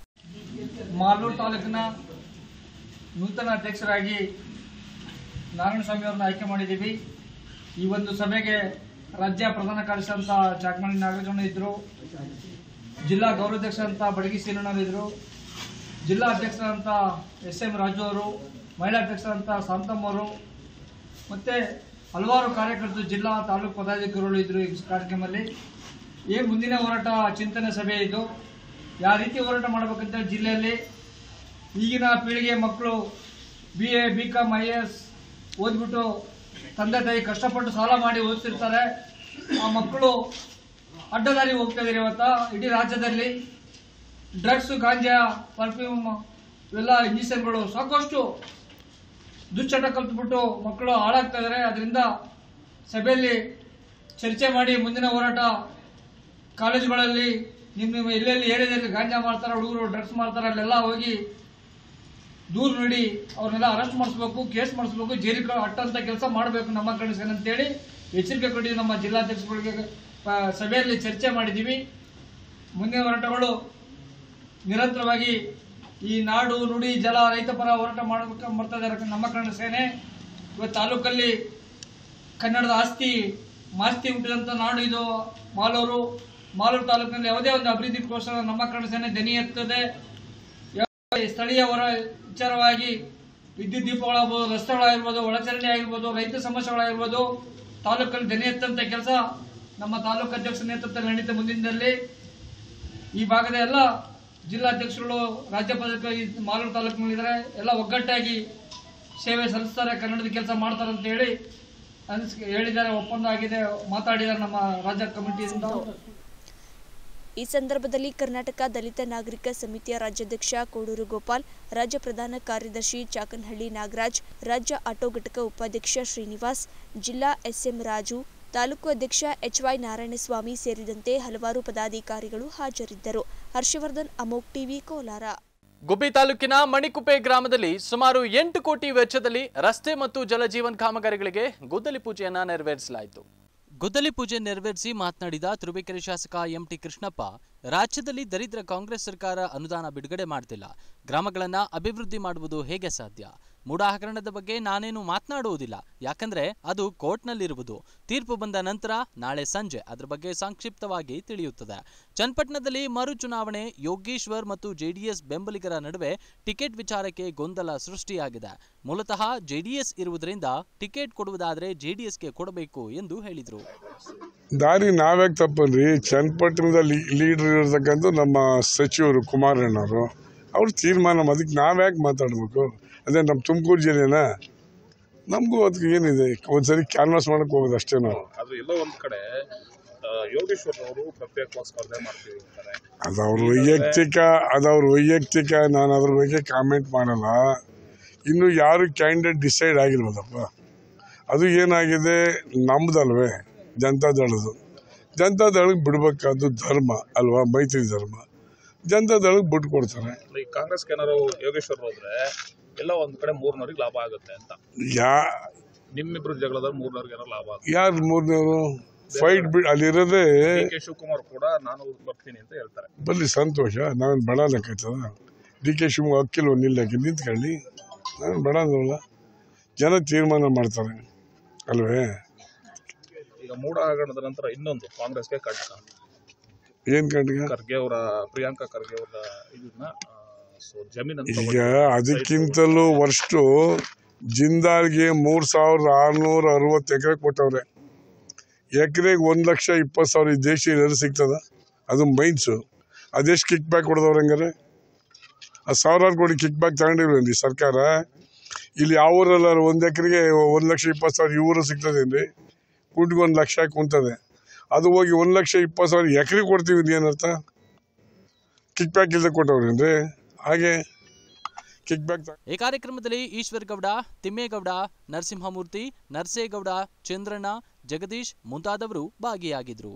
ಮಾಲೂರು ತಾಲೂಕಿನ ನೂತನ ಅಧ್ಯಕ್ಷರಾಗಿ ನಾರಾಯಣಸ್ವಾಮಿ ಅವರನ್ನ ಆಯ್ಕೆ ಮಾಡಿದ್ದೀವಿ ಈ ಒಂದು ಸಭೆಗೆ ರಾಜ್ಯ ಪ್ರಧಾನ ಕಾರ್ಯದರ್ಶಿ ಅಂತ ಚಾಕಮಣಿ ನಾಗರಾಜಣ್ಣ ಇದ್ರು ಜಿಲ್ಲಾ ಗೌರವಾಧ್ಯಕ್ಷ ಅಂತ ಬಡಗಿ ಸೀನಣ್ಣರು ಇದ್ರು ಜಿಲ್ಲಾ ಅಧ್ಯಕ್ಷರಂತ ಎಸ್ ಎಂ ರಾಜು ಅವರು ಮಹಿಳಾ ಅಧ್ಯಕ್ಷರಂತ ಶಾಂತಮ್ಮ ಅವರು ಮತ್ತೆ ಹಲವಾರು ಕಾರ್ಯಕರ್ತರು ಜಿಲ್ಲಾ ತಾಲೂಕು ಪದಾಧಿಕಾರಿಗಳು ಇದ್ರು ಈ ಕಾರ್ಯಕ್ರಮದಲ್ಲಿ ಏನು ಮುಂದಿನ ಹೋರಾಟ ಚಿಂತನೆ ಸಭೆ ಇದು ಯಾವ ರೀತಿ ಹೋರಾಟ ಮಾಡಬೇಕಂತ ಜಿಲ್ಲೆಯಲ್ಲಿ ಈಗಿನ ಪೀಳಿಗೆ ಮಕ್ಕಳು B A B com I S ಓದ್ಬಿಟ್ಟು ತಂದೆ ತಾಯಿ ಕಷ್ಟಪಟ್ಟು ಸಾಲ ಮಾಡಿ ಓದ್ತಿರ್ತಾರೆ ಆ ಮಕ್ಕಳು ಅಡ್ಡದಾರಿ ಹೋಗ್ತಾ ಇದ್ದಾರೆ ಇವತ್ತ ಇಡೀ ರಾಜ್ಯದಲ್ಲಿ ಡ್ರಗ್ಸ್ ಗಾಂಜಾ ಪರ್ಫ್ಯೂಮ್ ಇವೆಲ್ಲ ಇಂಜೆಕ್ಷನ್ಗಳು ಸಾಕಷ್ಟು ದುಶ್ಚಟ ಕಲ್ತ್ಬಿಟ್ಟು ಮಕ್ಕಳು ಹಾಳಾಗ್ತಾ ಇದ್ದಾರೆ ಅದರಿಂದ ಸಭೆಯಲ್ಲಿ ಚರ್ಚೆ ಮಾಡಿ ಮುಂದಿನ ಹೋರಾಟ ಕಾಲೇಜುಗಳಲ್ಲಿ ನಿಮ್ಮ ನಿಮ್ಮ ಎಲ್ಲೆಲ್ಲಿ ಏರಿಯಾದಲ್ಲಿ ಗಾಂಜಾ ಮಾಡ್ತಾರೆ ಹುಡುಗರು ಡ್ರಗ್ಸ್ ಮಾಡ್ತಾರೆ ಅಲ್ಲೆಲ್ಲ ಹೋಗಿ ದೂರು ನೀಡಿ ಅವ್ರನ್ನೆಲ್ಲ ಅರೆಸ್ಟ್ ಮಾಡಿಸ್ಬೇಕು ಕೇಸ್ ಮಾಡಿಸ್ಬೇಕು ಜೈಲಿಗೆ ಅಟ್ಟಂತ ಕೆಲಸ ಮಾಡಬೇಕು ನಮ್ಮ ಕಡೆ ಅಂತೇಳಿ ಎಚ್ಚರಿಕೆ ಕೊಟ್ಟಿದ್ದೀವಿ ನಮ್ಮ ಜಿಲ್ಲಾಧ್ಯಕ್ಷಗಳಿಗೆ ಆ, ಸಭೆಯಲ್ಲಿ ಚರ್ಚೆ ಮಾಡಿದ್ದೀವಿ ಮುಂದಿನ ಹೋರಾಟಗಳು ನಿರಂತರವಾಗಿ ಈ ನಾಡು ನುಡಿ ಜಲ ರೈತಪರ ಹೋರಾಟ ಮಾಡಬೇಕು ಮಾಡ್ತಾ ಇದ್ದಾರೆ ನಮ್ಮ ಕನ್ನಡ ಸೇನೆ ಇವತ್ತು ತಾಲೂಕಲ್ಲಿ ಕನ್ನಡದ ಆಸ್ತಿ ಮಾಸ್ತಿ ಹುಟ್ಟಿದಂಥ ನಾಡು ಇದು ಮಾಲೂರು ಮಾಲೂರು ತಾಲೂಕಿನಲ್ಲಿ ಯಾವುದೇ ಒಂದು ಅಭಿವೃದ್ಧಿಗೋಸ್ಕರ ನಮ್ಮ ಕನ್ನಡ ಸೇನೆ ದನಿ ಎತ್ತದೆ ಯಾವುದೇ ಸ್ಥಳೀಯ ಹೊರ ವಿಚಾರವಾಗಿ ವಿದ್ಯುತ್ ದೀಪಗಳಾಗ್ಬೋದು ರಸ್ತೆಗಳಾಗಿರ್ಬೋದು ಒಳಚರಂಡಿ ಆಗಿರ್ಬೋದು ರೈತ ಸಮಸ್ಯೆಗಳಾಗಿರ್ಬೋದು ತಾಲೂಕಲ್ಲಿ ದನಿ ಎತ್ತಂತ ಕೆಲಸ ನಮ್ಮ ತಾಲೂಕು ಅಧ್ಯಕ್ಷರ ನೇತೃತ್ವದಲ್ಲಿ ನಡೀತಾ ಮುಂದಿನದಲ್ಲಿ ಈ ಭಾಗದ ಎಲ್ಲ ಜಿಲ್ಲಾಧ್ಯಕ್ಷರುಗಳು ರಾಜ್ಯಪಾಲಕ ಈ ಮಾಲೂರು ತಾಲೂಕಿನಲ್ಲಿದ್ದಾರೆ ಎಲ್ಲ ಒಗ್ಗಟ್ಟಾಗಿ ಸೇವೆ ಸಲ್ಲಿಸ್ತಾರೆ ಕನ್ನಡದ ಕೆಲಸ ಮಾಡ್ತಾರೆ ಅಂತ ಹೇಳಿ ಅನ್ಸ್ ಹೇಳಿದ್ದಾರೆ ಒಪ್ಪಂದ ಆಗಿದೆ ಮಾತಾಡಿದ್ದಾರೆ ನಮ್ಮ ರಾಜ್ಯ ಕಮಿಟಿಯಿಂದ ಈ ಸಂದರ್ಭದಲ್ಲಿ ಕರ್ನಾಟಕ ದಲಿತ ನಾಗರಿಕ ಸಮಿತಿಯ ರಾಜ್ಯಾಧ್ಯಕ್ಷ ಕೋಡೂರು ಗೋಪಾಲ್ ರಾಜ್ಯ ಪ್ರಧಾನ ಕಾರ್ಯದರ್ಶಿ ಚಾಕನಹಳ್ಳಿ ನಾಗರಾಜ್ ರಾಜ್ಯ ಆಟೋ ಘಟಕ ಉಪಾಧ್ಯಕ್ಷ ಶ್ರೀನಿವಾಸ್ ಜಿಲ್ಲಾ ಎಸ್ಎಂ ರಾಜು ತಾಲೂಕು ಅಧ್ಯಕ್ಷ ಎಚ್ವೈ ನಾರಾಯಣಸ್ವಾಮಿ ಸೇರಿದಂತೆ ಹಲವಾರು ಪದಾಧಿಕಾರಿಗಳು ಹಾಜರಿದ್ದರು ಹರ್ಷವರ್ಧನ್ ಅಮೋಕ್ ಟಿವಿ ಕೋಲಾರ ಗುಬ್ಬಿ ತಾಲೂಕಿನ ಮಣಿಕುಪ್ಪೆ ಗ್ರಾಮದಲ್ಲಿ ಸುಮಾರು ಎಂಟು ಕೋಟಿ ವೆಚ್ಚದಲ್ಲಿ ರಸ್ತೆ ಮತ್ತು ಜಲಜೀವನ್ ಕಾಮಗಾರಿಗಳಿಗೆ ಗುದ್ದಲಿ ಪೂಜೆಯನ್ನ ನೆರವೇರಿಸಲಾಯಿತು ಗುದ್ದಲಿ ಪೂಜೆ ನೆರವೇರಿಸಿ ಮಾತನಾಡಿದ ತುರುವೇಕೆರೆ ಶಾಸಕ ಎಂಟಿ ಕೃಷ್ಣಪ್ಪ ರಾಜ್ಯದಲ್ಲಿ ದರಿದ್ರ ಕಾಂಗ್ರೆಸ್ ಸರ್ಕಾರ ಅನುದಾನ ಬಿಡುಗಡೆ ಮಾಡ್ತಿಲ್ಲ ಗ್ರಾಮಗಳನ್ನ ಅಭಿವೃದ್ಧಿ ಮಾಡುವುದು ಹೇಗೆ ಸಾಧ್ಯ ಮೂಡ ಹಗರಣದ ಬಗ್ಗೆ ನಾನೇನು ಮಾತನಾಡುವುದಿಲ್ಲ ಯಾಕಂದ್ರೆ ಅದು ಕೋರ್ಟ್ನಲ್ಲಿರುವುದು ತೀರ್ಪು ಬಂದ ನಂತರ ನಾಳೆ ಸಂಜೆ ಅದರ ಬಗ್ಗೆ ಸಂಕ್ಷಿಪ್ತವಾಗಿ ತಿಳಿಯುತ್ತದೆ ಚನ್ನಪಟ್ಟಣದಲ್ಲಿ ಮರು ಚುನಾವಣೆ ಯೋಗೇಶ್ವರ್ ಮತ್ತು ಜೆಡಿಎಸ್ ಬೆಂಬಲಿಗರ ನಡುವೆ ಟಿಕೆಟ್ ವಿಚಾರಕ್ಕೆ ಗೊಂದಲ ಸೃಷ್ಟಿಯಾಗಿದೆ ಮೂಲತಃ ಜೆಡಿಎಸ್ ಇರುವುದರಿಂದ ಟಿಕೆಟ್ ಕೊಡುವುದಾದರೆ ಜೆಡಿಎಸ್ಗೆ ಕೊಡಬೇಕು ಎಂದು ಹೇಳಿದರು ದಾರಿ ನಾವ್ಯಾಕೆ ತಪ್ಪನ್ರಿ ಚನ್ನಪಟ್ಟಣದಲ್ಲಿ ಲೀಡರ್ ಇರತಕ್ಕಂಥ ನಮ್ಮ ಸಚಿವರು ಕುಮಾರಣ್ಣವರು ಅವ್ರು ತೀರ್ಮಾನ ಮಾಡಿ- ಅದಕ್ಕೆ ನಾವ್ಯಾಕೆ ಮಾತಾಡಬೇಕು ಅದೇ ನಮ್ಮ ತುಮಕೂರು ಜಿಲ್ಲೆನ ನಮಗೂ ಅದಕ್ಕೆ ಏನಿದೆ ಒಂದ್ಸರಿ ಕ್ಯಾನ್ವಾಸ್ ಮಾಡಕ್ಕೆ ಹೋಗೋದು ಅಷ್ಟೇ ನಾವು ಅದು ಎಲ್ಲೋ ಒಂದ್ ಕಡೆ ಆ, ಯೋಗೇಶ್ವರ್ ಅವರು ಪ್ರತ್ಯೇಕವಾಗಿ ಸ್ಪರ್ಧೆ ಮಾಡ್ತೀವಿ ಅಂತಾರೆ ಅದು ಅವ್ರ ವೈಯಕ್ತಿಕ ಅದು ಅವ್ರ ವೈಯಕ್ತಿಕ ನಾನು ಅದ್ರ ಬಗ್ಗೆ ಕಾಮೆಂಟ್ ಮಾಡಲ್ಲ ಇನ್ನು ಯಾರು ಕ್ಯಾಂಡಿಡೇಟ್ ಡಿಸೈಡ್ ಆಗಿಲ್ವಲ್ಲಪ್ಪ ಅದು ಏನಾಗಿದೆ ನಮ್ದಲ್ವೇ ಜನತಾದಳದು ಜನತಾದಳಕ್ಕೆ ಬಿಡ್ಬೇಕಾದ್ದು ಧರ್ಮ ಅಲ್ವಾ ಮೈತ್ರಿ ಧರ್ಮ ಜನತಾದಳಕ್ಕೆ ಬಿಟ್ಟು ಕೊಡ್ತಾರೆ ಈ ಕಾಂಗ್ರೆಸ್ಗೆ ಏನಾರು ಯೋಗೇಶ್ವರ್ ಹೋದ್ರೆ ಎಲ್ಲ ಒಂದ್ ಕಡೆ ಮೂರ್ನವ್ರಿಗೆ ಲಾಭ ಆಗುತ್ತೆ ಅಂತ ಯಾ ನಿಮ್ಮಿಬ್ರು ಜಗಳದಲ್ಲಿ ಮೂರ್ನವ್ರಿಗೆ ಏನೋ ಲಾಭ ಆಗುತ್ತೆ ಯಾರು ಮೂರನೇವರು ಫೈಟ್ ಬಿಡ್ ಅಲ್ಲಿರೋದೇ ಡಿ ಕೆ ಶಿವಕುಮಾರ್ ಕೂಡ ನಾನು ಬರ್ತೀನಿ ಅಂತ ಹೇಳ್ತಾರೆ ಬಲ್ಲಿ ಸಂತೋಷ ನಾವೇನು ಬಡ ಲೆಕ್ಕಾಯ್ತದ ಡಿ ಕೆ ಶಿವಮೊಗ್ಗ ಅಕ್ಕಿಲ್ವ ನಿಲ್ಲಕ್ಕೆ ನಿಂತ್ಕೊಳ್ಳಿ ನಾನು ಬಡ ಅಂದವಲ್ಲ ಜನ ತೀರ್ಮಾನ ಮಾಡ್ತಾರೆ ಅಲ್ವೇ ಈಗ ಮೂಡ ಹಗರಣದ ನಂತರ ಇನ್ನೊಂದು ಕಾಂಗ್ರೆಸ್ಗೆ ಕಟ್ಕ ಏನ್ ಕಂಡ್ಗ ಖರ್ಗೆ ಅವರ ಪ್ರಿಯಾಂಕಾ ಖರ್ಗೆ ಅವರ ಇದನ್ನ ಸೊ ಜಮೀನನ್ನು ಈಗ ತಗೊಂಡು ಅದಕ್ಕಿಂತಲೂ ವರ್ಷು ಜಿಂದಾಲ್ಗೆ ಮೂರ್ ಸಾವಿರದ ಆರ್ನೂರ ಅರವತ್ತು ಎಕರೆ ಕೊಟ್ಟವ್ರೆ ಎಕರೆಗೆ ಒಂದ್ ಲಕ್ಷ ಇಪ್ಪತ್ತು ಸಾವಿರ ಈ ದೇಶ ಎಲ್ಲರೂ ಸಿಗ್ತದ ಅದು ಮೈನ್ಸು ಅದೆಷ್ಟು ಕಿಕ್ ಬ್ಯಾಕ್ ಕೊಡ್ದವ್ರೆ ಹಂಗಾರೆ ಆ ಸಾವಿರಾರು ಕೋಟಿ ಕಿಕ್ ಬ್ಯಾಕ್ ತಗೊಂಡಿಲ್ವೇನ್ರಿ ಸರ್ಕಾರ ಇಲ್ಲಿ ಯಾವ ಊರಲ್ಲ ಒಂದ್ ಎಕರೆಗೆ ಒಂದ್ ಲಕ್ಷ ಇಪ್ಪತ್ತು ಸಾವಿರ ಈ ಊರು ಸಿಗ್ತದೇನ್ರಿ ಕುಂಟಿಗೆ ಒಂದು ಲಕ್ಷ ಕುಂತದೆ ಅದು ಹೋಗಿ ಒಂದ್ ಲಕ್ಷ ಇಪ್ಪತ್ತು ಸಾವಿರ ಎಕರೆ ಕೊಡ್ತೀವಿ ಇದು ಏನರ್ಥ ಕಿಕ್ ಬ್ಯಾಕ್ ಇಲ್ಲದೆ ಕೊಟ್ಟವ್ರೇನ್ರಿ ಹಾಗೆ ಕಿಕ್ ಬ್ಯಾಕ್ ಈ ಕಾರ್ಯಕ್ರಮದಲ್ಲಿ ಈಶ್ವರ್ ಗೌಡ ತಿಮ್ಮೇಗೌಡ ನರಸಿಂಹಮೂರ್ತಿ ನರಸೇಗೌಡ ಚಂದ್ರಣ್ಣ ಜಗದೀಶ್ ಮುಂತಾದವರು ಭಾಗಿಯಾಗಿದ್ರು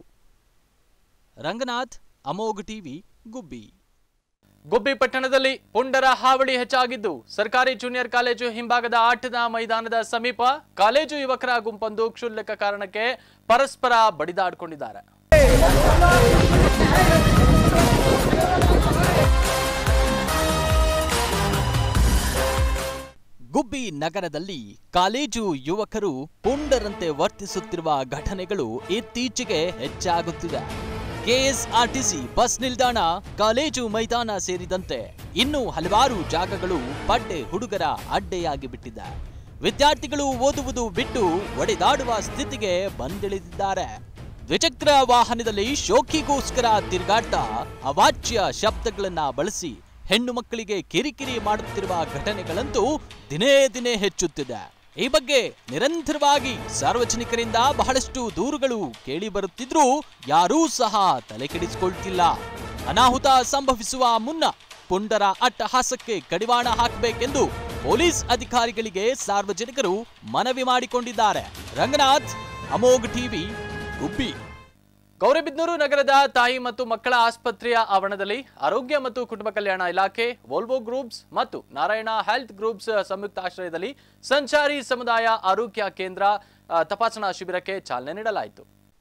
ರಂಗನಾಥ್ ಅಮೋಘ್ ಟಿವಿ ಗುಬ್ಬಿ ಗುಬ್ಬಿ ಪಟ್ಟಣದಲ್ಲಿ ಪುಂಡರ ಹಾವಳಿ ಹೆಚ್ಚಾಗಿದ್ದು ಸರ್ಕಾರಿ ಜೂನಿಯರ್ ಕಾಲೇಜು ಹಿಂಭಾಗದ ಆಟದ ಮೈದಾನದ ಸಮೀಪ ಕಾಲೇಜು ಯುವಕರ ಗುಂಪೊಂದು ಕ್ಷುಲ್ಲಕ ಕಾರಣಕ್ಕೆ ಪರಸ್ಪರ ಬಡಿದಾಡಿಕೊಂಡಿದ್ದಾರೆ ಗುಬ್ಬಿ ನಗರದಲ್ಲಿ ಕಾಲೇಜು ಯುವಕರು ಪುಂಡರಂತೆ ವರ್ತಿಸುತ್ತಿರುವ ಘಟನೆಗಳು ಇತ್ತೀಚೆಗೆ ಹೆಚ್ಚಾಗುತ್ತಿದೆ ಕೆಎಸ್ಆರ್ಟಿಸಿ ಬಸ್ ನಿಲ್ದಾಣ ಕಾಲೇಜು ಮೈದಾನ ಸೇರಿದಂತೆ ಇನ್ನೂ ಹಲವಾರು ಜಾಗಗಳು ಪಡ್ಡೆ ಹುಡುಗರ ಅಡ್ಡೆಯಾಗಿ ಬಿಟ್ಟಿದೆ ವಿದ್ಯಾರ್ಥಿಗಳು ಓದುವುದು ಬಿಟ್ಟು ಒಡೆದಾಡುವ ಸ್ಥಿತಿಗೆ ಬಂದಿಳಿದಿದ್ದಾರೆ ದ್ವಿಚಕ್ರ ವಾಹನದಲ್ಲಿ ಶೋಕಿಗೋಸ್ಕರ ತಿರುಗಾಟ ಅವಾಚ್ಯ ಶಬ್ದಗಳನ್ನ ಬಳಸಿ ಹೆಣ್ಣು ಮಕ್ಕಳಿಗೆ ಕಿರಿಕಿರಿ ಮಾಡುತ್ತಿರುವ ಘಟನೆಗಳಂತೂ ದಿನೇ ದಿನೇ ಹೆಚ್ಚುತ್ತಿದೆ ಈ ಬಗ್ಗೆ ನಿರಂತರವಾಗಿ ಸಾರ್ವಜನಿಕರಿಂದ ಬಹಳಷ್ಟು ದೂರುಗಳು ಕೇಳಿ ಬರುತ್ತಿದ್ರೂ ಯಾರೂ ಸಹ ತಲೆಕೆಡಿಸಿಕೊಳ್ತಿಲ್ಲ ಅನಾಹುತ ಸಂಭವಿಸುವ ಮುನ್ನ ಪುಂಡರ ಅಟ್ಟಹಾಸಕ್ಕೆ ಕಡಿವಾಣ ಹಾಕಬೇಕೆಂದು ಪೊಲೀಸ್ ಅಧಿಕಾರಿಗಳಿಗೆ ಸಾರ್ವಜನಿಕರು ಮನವಿ ಮಾಡಿಕೊಂಡಿದ್ದಾರೆ ರಂಗನಾಥ್ ಅಮೋಘ್ ಟಿವಿ ಗುಬ್ಬಿ ಗೌರಿಬಿದನೂರು ನಗರದ ತಾಯಿ ಮತ್ತು ಮಕ್ಕಳ ಆಸ್ಪತ್ರೆಯ ಆವರಣದಲ್ಲಿ ಆರೋಗ್ಯ ಮತ್ತು ಕುಟುಂಬ ಕಲ್ಯಾಣ ಇಲಾಖೆ ವೋಲ್ವೋ ಗ್ರೂಪ್ಸ್ ಮತ್ತು ನಾರಾಯಣ ಹೆಲ್ತ್ ಗ್ರೂಪ್ಸ್ ಸಂಯುಕ್ತ ಆಶ್ರಯದಲ್ಲಿ ಸಂಚಾರಿ ಸಮುದಾಯ ಆರೋಗ್ಯ ಕೇಂದ್ರ ಆ, ತಪಾಸಣಾ ಶಿಬಿರಕ್ಕೆ ಚಾಲನೆ ನೀಡಲಾಯಿತು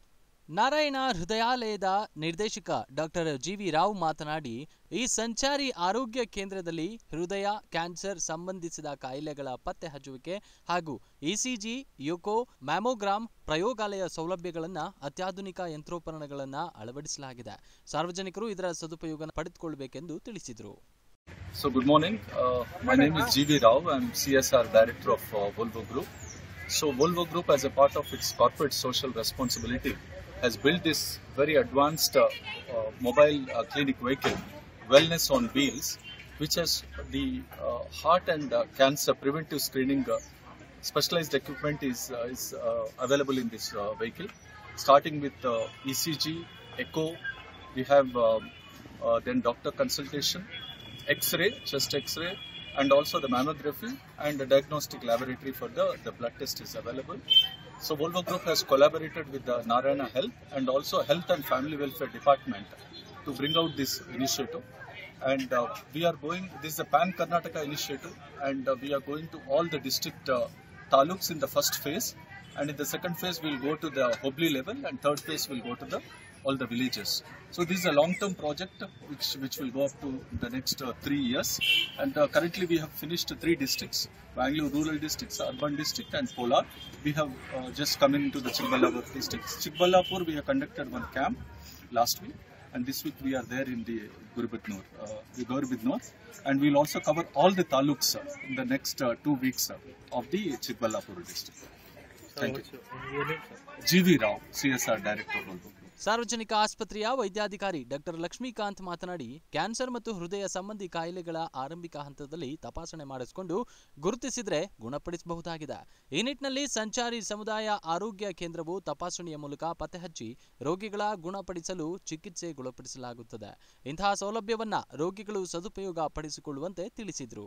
ನಾರಾಯಣ ಹೃದಯಾಲಯದ ನಿರ್ದೇಶಕ ಡಾಕ್ಟರ್ ಜಿವಿ ರಾವ್ ಮಾತನಾಡಿ ಈ ಸಂಚಾರಿ ಆರೋಗ್ಯ ಕೇಂದ್ರದಲ್ಲಿ ಹೃದಯ ಕ್ಯಾನ್ಸರ್ ಸಂಬಂಧಿಸಿದ ಕಾಯಿಲೆಗಳ ಪತ್ತೆ ಹಚ್ಚುವಿಕೆ ಹಾಗೂ ಇಸಿಜಿ ಯುಕೋ ಮ್ಯಾಮೋಗ್ರಾಮ್ ಪ್ರಯೋಗಾಲಯ ಸೌಲಭ್ಯಗಳನ್ನು ಅತ್ಯಾಧುನಿಕ ಯಂತ್ರೋಪಕರಣಗಳನ್ನು ಅಳವಡಿಸಲಾಗಿದೆ ಸಾರ್ವಜನಿಕರು ಇದರ ಸದುಪಯೋಗ ಪಡೆದುಕೊಳ್ಳಬೇಕೆಂದು ತಿಳಿಸಿದರು So good morning. Uh, my name is GV Rao. I'm CSR Director of uh, Volvo Group. So Volvo Group, as a part of its corporate social responsibility, has built this very advanced uh, uh, mobile uh, clinic vehicle, Wellness on Wheels, which has the uh, heart and uh, cancer preventive screening. Uh, specialized equipment is uh, is uh, available in this uh, vehicle, starting with uh, ECG, echo. We have um, uh, then doctor consultation, X-ray, chest X-ray, and also the mammography and the diagnostic laboratory for the, the blood test is available. So Volvo Group has collaborated with the Narayana Health and also Health and Family Welfare Department to bring out this initiative. And uh, we are going, this is a Pan Karnataka initiative, and uh, we are going to all the district uh, taluks in the first phase. And in the second phase, we'll go to the Hobli level, and third phase, we'll go to the all the villages. So this is a long-term project which which will go up to the next uh, three years. And uh, currently we have finished three districts: Bangalore rural districts, urban district, and Polar. We have uh, just come into the Chikballapur district. Chikballapur we have conducted one camp last week, and this week we are there in the Gurubitnur, uh, the Gurubitnur, and we'll also cover all the taluks uh, in the next uh, two weeks uh, of the Chikballapur district. Thank you. GV Rao, CSR Director, Volvo. ಸಾರ್ವಜನಿಕ ಆಸ್ಪತ್ರೆಯ ವೈದ್ಯಾಧಿಕಾರಿ ಡಾಕ್ಟರ್ ಲಕ್ಷ್ಮೀಕಾಂತ್ ಮಾತನಾಡಿ ಕ್ಯಾನ್ಸರ್ ಮತ್ತು ಹೃದಯ ಸಂಬಂಧಿ ಕಾಯಿಲೆಗಳ ಆರಂಭಿಕ ಹಂತದಲ್ಲಿ ತಪಾಸಣೆ ಮಾಡಿಸಿಕೊಂಡು ಗುರುತಿಸಿದ್ರೆ ಗುಣಪಡಿಸಬಹುದಾಗಿದೆ ಈ ನಿಟ್ಟಿನಲ್ಲಿ ಸಂಚಾರಿ ಸಮುದಾಯ ಆರೋಗ್ಯ ಕೇಂದ್ರವು ತಪಾಸಣೆಯ ಮೂಲಕ ಪತ್ತೆ ಹಚ್ಚಿ ರೋಗಿಗಳ ಗುಣಪಡಿಸಲು ಚಿಕಿತ್ಸೆ ಗುಣಪಡಿಸಲಾಗುತ್ತದೆ ಇಂತಹ ಸೌಲಭ್ಯವನ್ನ ರೋಗಿಗಳು ಸದುಪಯೋಗ ಪಡಿಸಿಕೊಳ್ಳುವಂತೆ ತಿಳಿಸಿದರು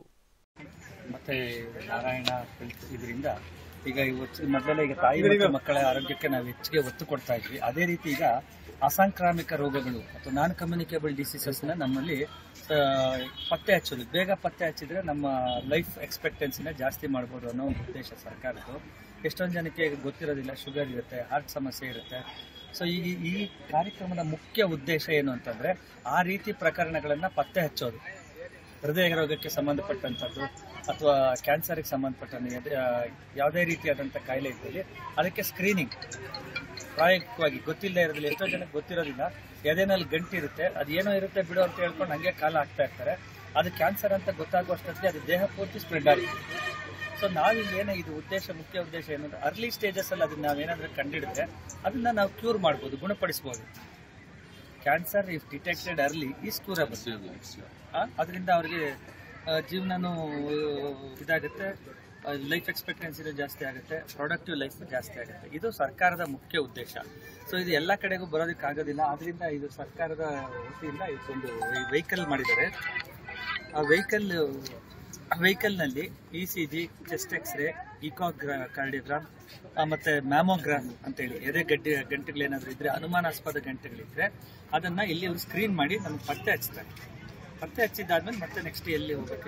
ಮತ್ತೆ ನಾರಾಯಣ ಹೆಲ್ತ್ ಇದರಿಂದ ಈಗ ಇವತ್ತು ಮೊದಲೆಲ್ಲ ಈಗ ತಾಯಿ ಮತ್ತು ಮಕ್ಕಳ ಆರೋಗ್ಯಕ್ಕೆ ನಾವು ಹೆಚ್ಚಿಗೆ ಒತ್ತು ಕೊಡ್ತಾ ಇದ್ವಿ ಅದೇ ರೀತಿ ಈಗ ಅಸಾಂಕ್ರಾಮಿಕ ರೋಗಗಳು ಅಥವಾ ನಾನ್ ಕಮ್ಯುನಿಕೇಬಲ್ ಡಿಸೀಸಸ್ನ ನಮ್ಮಲ್ಲಿ ಆ, ಪತ್ತೆ ಹಚ್ಚೋದು ಬೇಗ ಪತ್ತೆ ಹಚ್ಚಿದ್ರೆ ನಮ್ಮ ಲೈಫ್ ಎಕ್ಸ್ಪೆಕ್ಟೆನ್ಸಿನ ಜಾಸ್ತಿ ಮಾಡ್ಬೋದು ಅನ್ನೋ ಒಂದು ಉದ್ದೇಶ ಸರ್ಕಾರದ್ದು ಎಷ್ಟೊಂದು ಜನಕ್ಕೆ ಗೊತ್ತಿರೋದಿಲ್ಲ ಶುಗರ್ ಇರುತ್ತೆ ಹಾರ್ಟ್ ಸಮಸ್ಯೆ ಇರುತ್ತೆ ಸೊ ಈ ಈ ಕಾರ್ಯಕ್ರಮದ ಮುಖ್ಯ ಉದ್ದೇಶ ಏನು ಅಂತಂದ್ರೆ ಆ ರೀತಿ ಪ್ರಕರಣಗಳನ್ನ ಪತ್ತೆ ಹಚ್ಚೋದು ಹೃದಯ ರೋಗಕ್ಕೆ ಸಂಬಂಧಪಟ್ಟಂಥದ್ದು ಅಥವಾ ಕ್ಯಾನ್ಸರ್ಗೆ ಸಂಬಂಧಪಟ್ಟಂತೆ ಎದೆ- ಆ, ಯಾವುದೇ ರೀತಿಯಾದಂಥ ಕಾಯಿಲೆ ಇದ್ದಲ್ಲಿ ಅದಕ್ಕೆ ಸ್ಕ್ರೀನಿಂಗ್ ಪ್ರಾಯೋಗಿಕವಾಗಿ ಗೊತ್ತಿಲ್ಲದೆ ಇರೋದಿಲ್ಲ ಎಷ್ಟೋ ಜನಕ್ಕೆ ಗೊತ್ತಿರೋದಿಲ್ಲ ಎದೆನಲ್ಲಿ ಗಂಟಿರುತ್ತೆ ಅದು ಏನೋ ಇರುತ್ತೆ ಬಿಡು ಅಂತ ಹೇಳ್ಕೊಂಡು ಹಂಗೆ ಕಾಲ ಹಾಕ್ತಾ ಇರ್ತಾರೆ ಅದು ಕ್ಯಾನ್ಸರ್ ಅಂತ ಗೊತ್ತಾಗುವಷ್ಟೊತ್ತಿಗೆ ಅದು ದೇಹ ಪೂರ್ತಿ ಸ್ಪ್ರೆಡ್ ಆಗುತ್ತೆ ಸೊ ನಾವು ಏನೇ ಇದು ಉದ್ದೇಶ ಮುಖ್ಯ ಉದ್ದೇಶ ಏನಂದ್ರೆ ಅರ್ಲಿ ಸ್ಟೇಜಸ್ ಅಲ್ಲಿ ಅದನ್ನ ನಾವೇನಾದ್ರೂ ಕಂಡಿಡಿದ್ರೆ ಅದನ್ನ ನಾವು ಕ್ಯೂರ್ ಮಾಡ್ಬೋದು ಗುಣಪಡಿಸ್ಬೋದು cancer if detected early is curable ಅದರಿಂದ ಅವ್ರಿಗೆ ಆ, ಜೀವನನೂ ಇದಾಗುತ್ತೆ ಲೈಫ್ ಎಕ್ಸ್ಪೆಕ್ಟೆನ್ಸಿನೂ ಜಾಸ್ತಿ ಆಗುತ್ತೆ ಪ್ರೊಡಕ್ಟಿವ್ ಲೈಫ್ ಜಾಸ್ತಿ ಆಗುತ್ತೆ ಇದು ಸರ್ಕಾರದ ಮುಖ್ಯ ಉದ್ದೇಶ ಸೊ ಇದು ಎಲ್ಲ ಕಡೆಗೂ ಬರೋದಕ್ಕಾಗೋದಿಲ್ಲ ಅದರಿಂದ ಇದು ಸರ್ಕಾರದ ವತಿಯಿಂದ ಇದೊಂದು ವೆಹಿಕಲ್ ಮಾಡಿದ್ದಾರೆ ಆ ವೆಹಿಕಲ್ ವೆಹಿಕಲ್ನಲ್ಲಿ E C G chest x ray echocardiogram ಮತ್ತೆ ಮ್ಯಾಮೋಗ್ರಾಮ್ ಅಂತೇಳಿ ಎದೆ ಗಡ್ಡೆ ಗಂಟೆಗಳೇನಾದ್ರೂ ಇದ್ರೆ ಅನುಮಾನಾಸ್ಪದ ಗಂಟೆಗಳಿದ್ರೆ ಅದನ್ನ ಇಲ್ಲಿ ಅವ್ರು ಸ್ಕ್ರೀನ್ ಮಾಡಿ ನಮ್ಗೆ ಪತ್ತೆ ಹಚ್ತಾರೆ ಪತ್ತೆ ಹಚ್ಚಿದ್ದಾದ್ಮೇಲೆ ಮತ್ತೆ ನೆಕ್ಸ್ಟ್ ಎಲ್ಲಿ ಹೋಗ್ಬೇಕು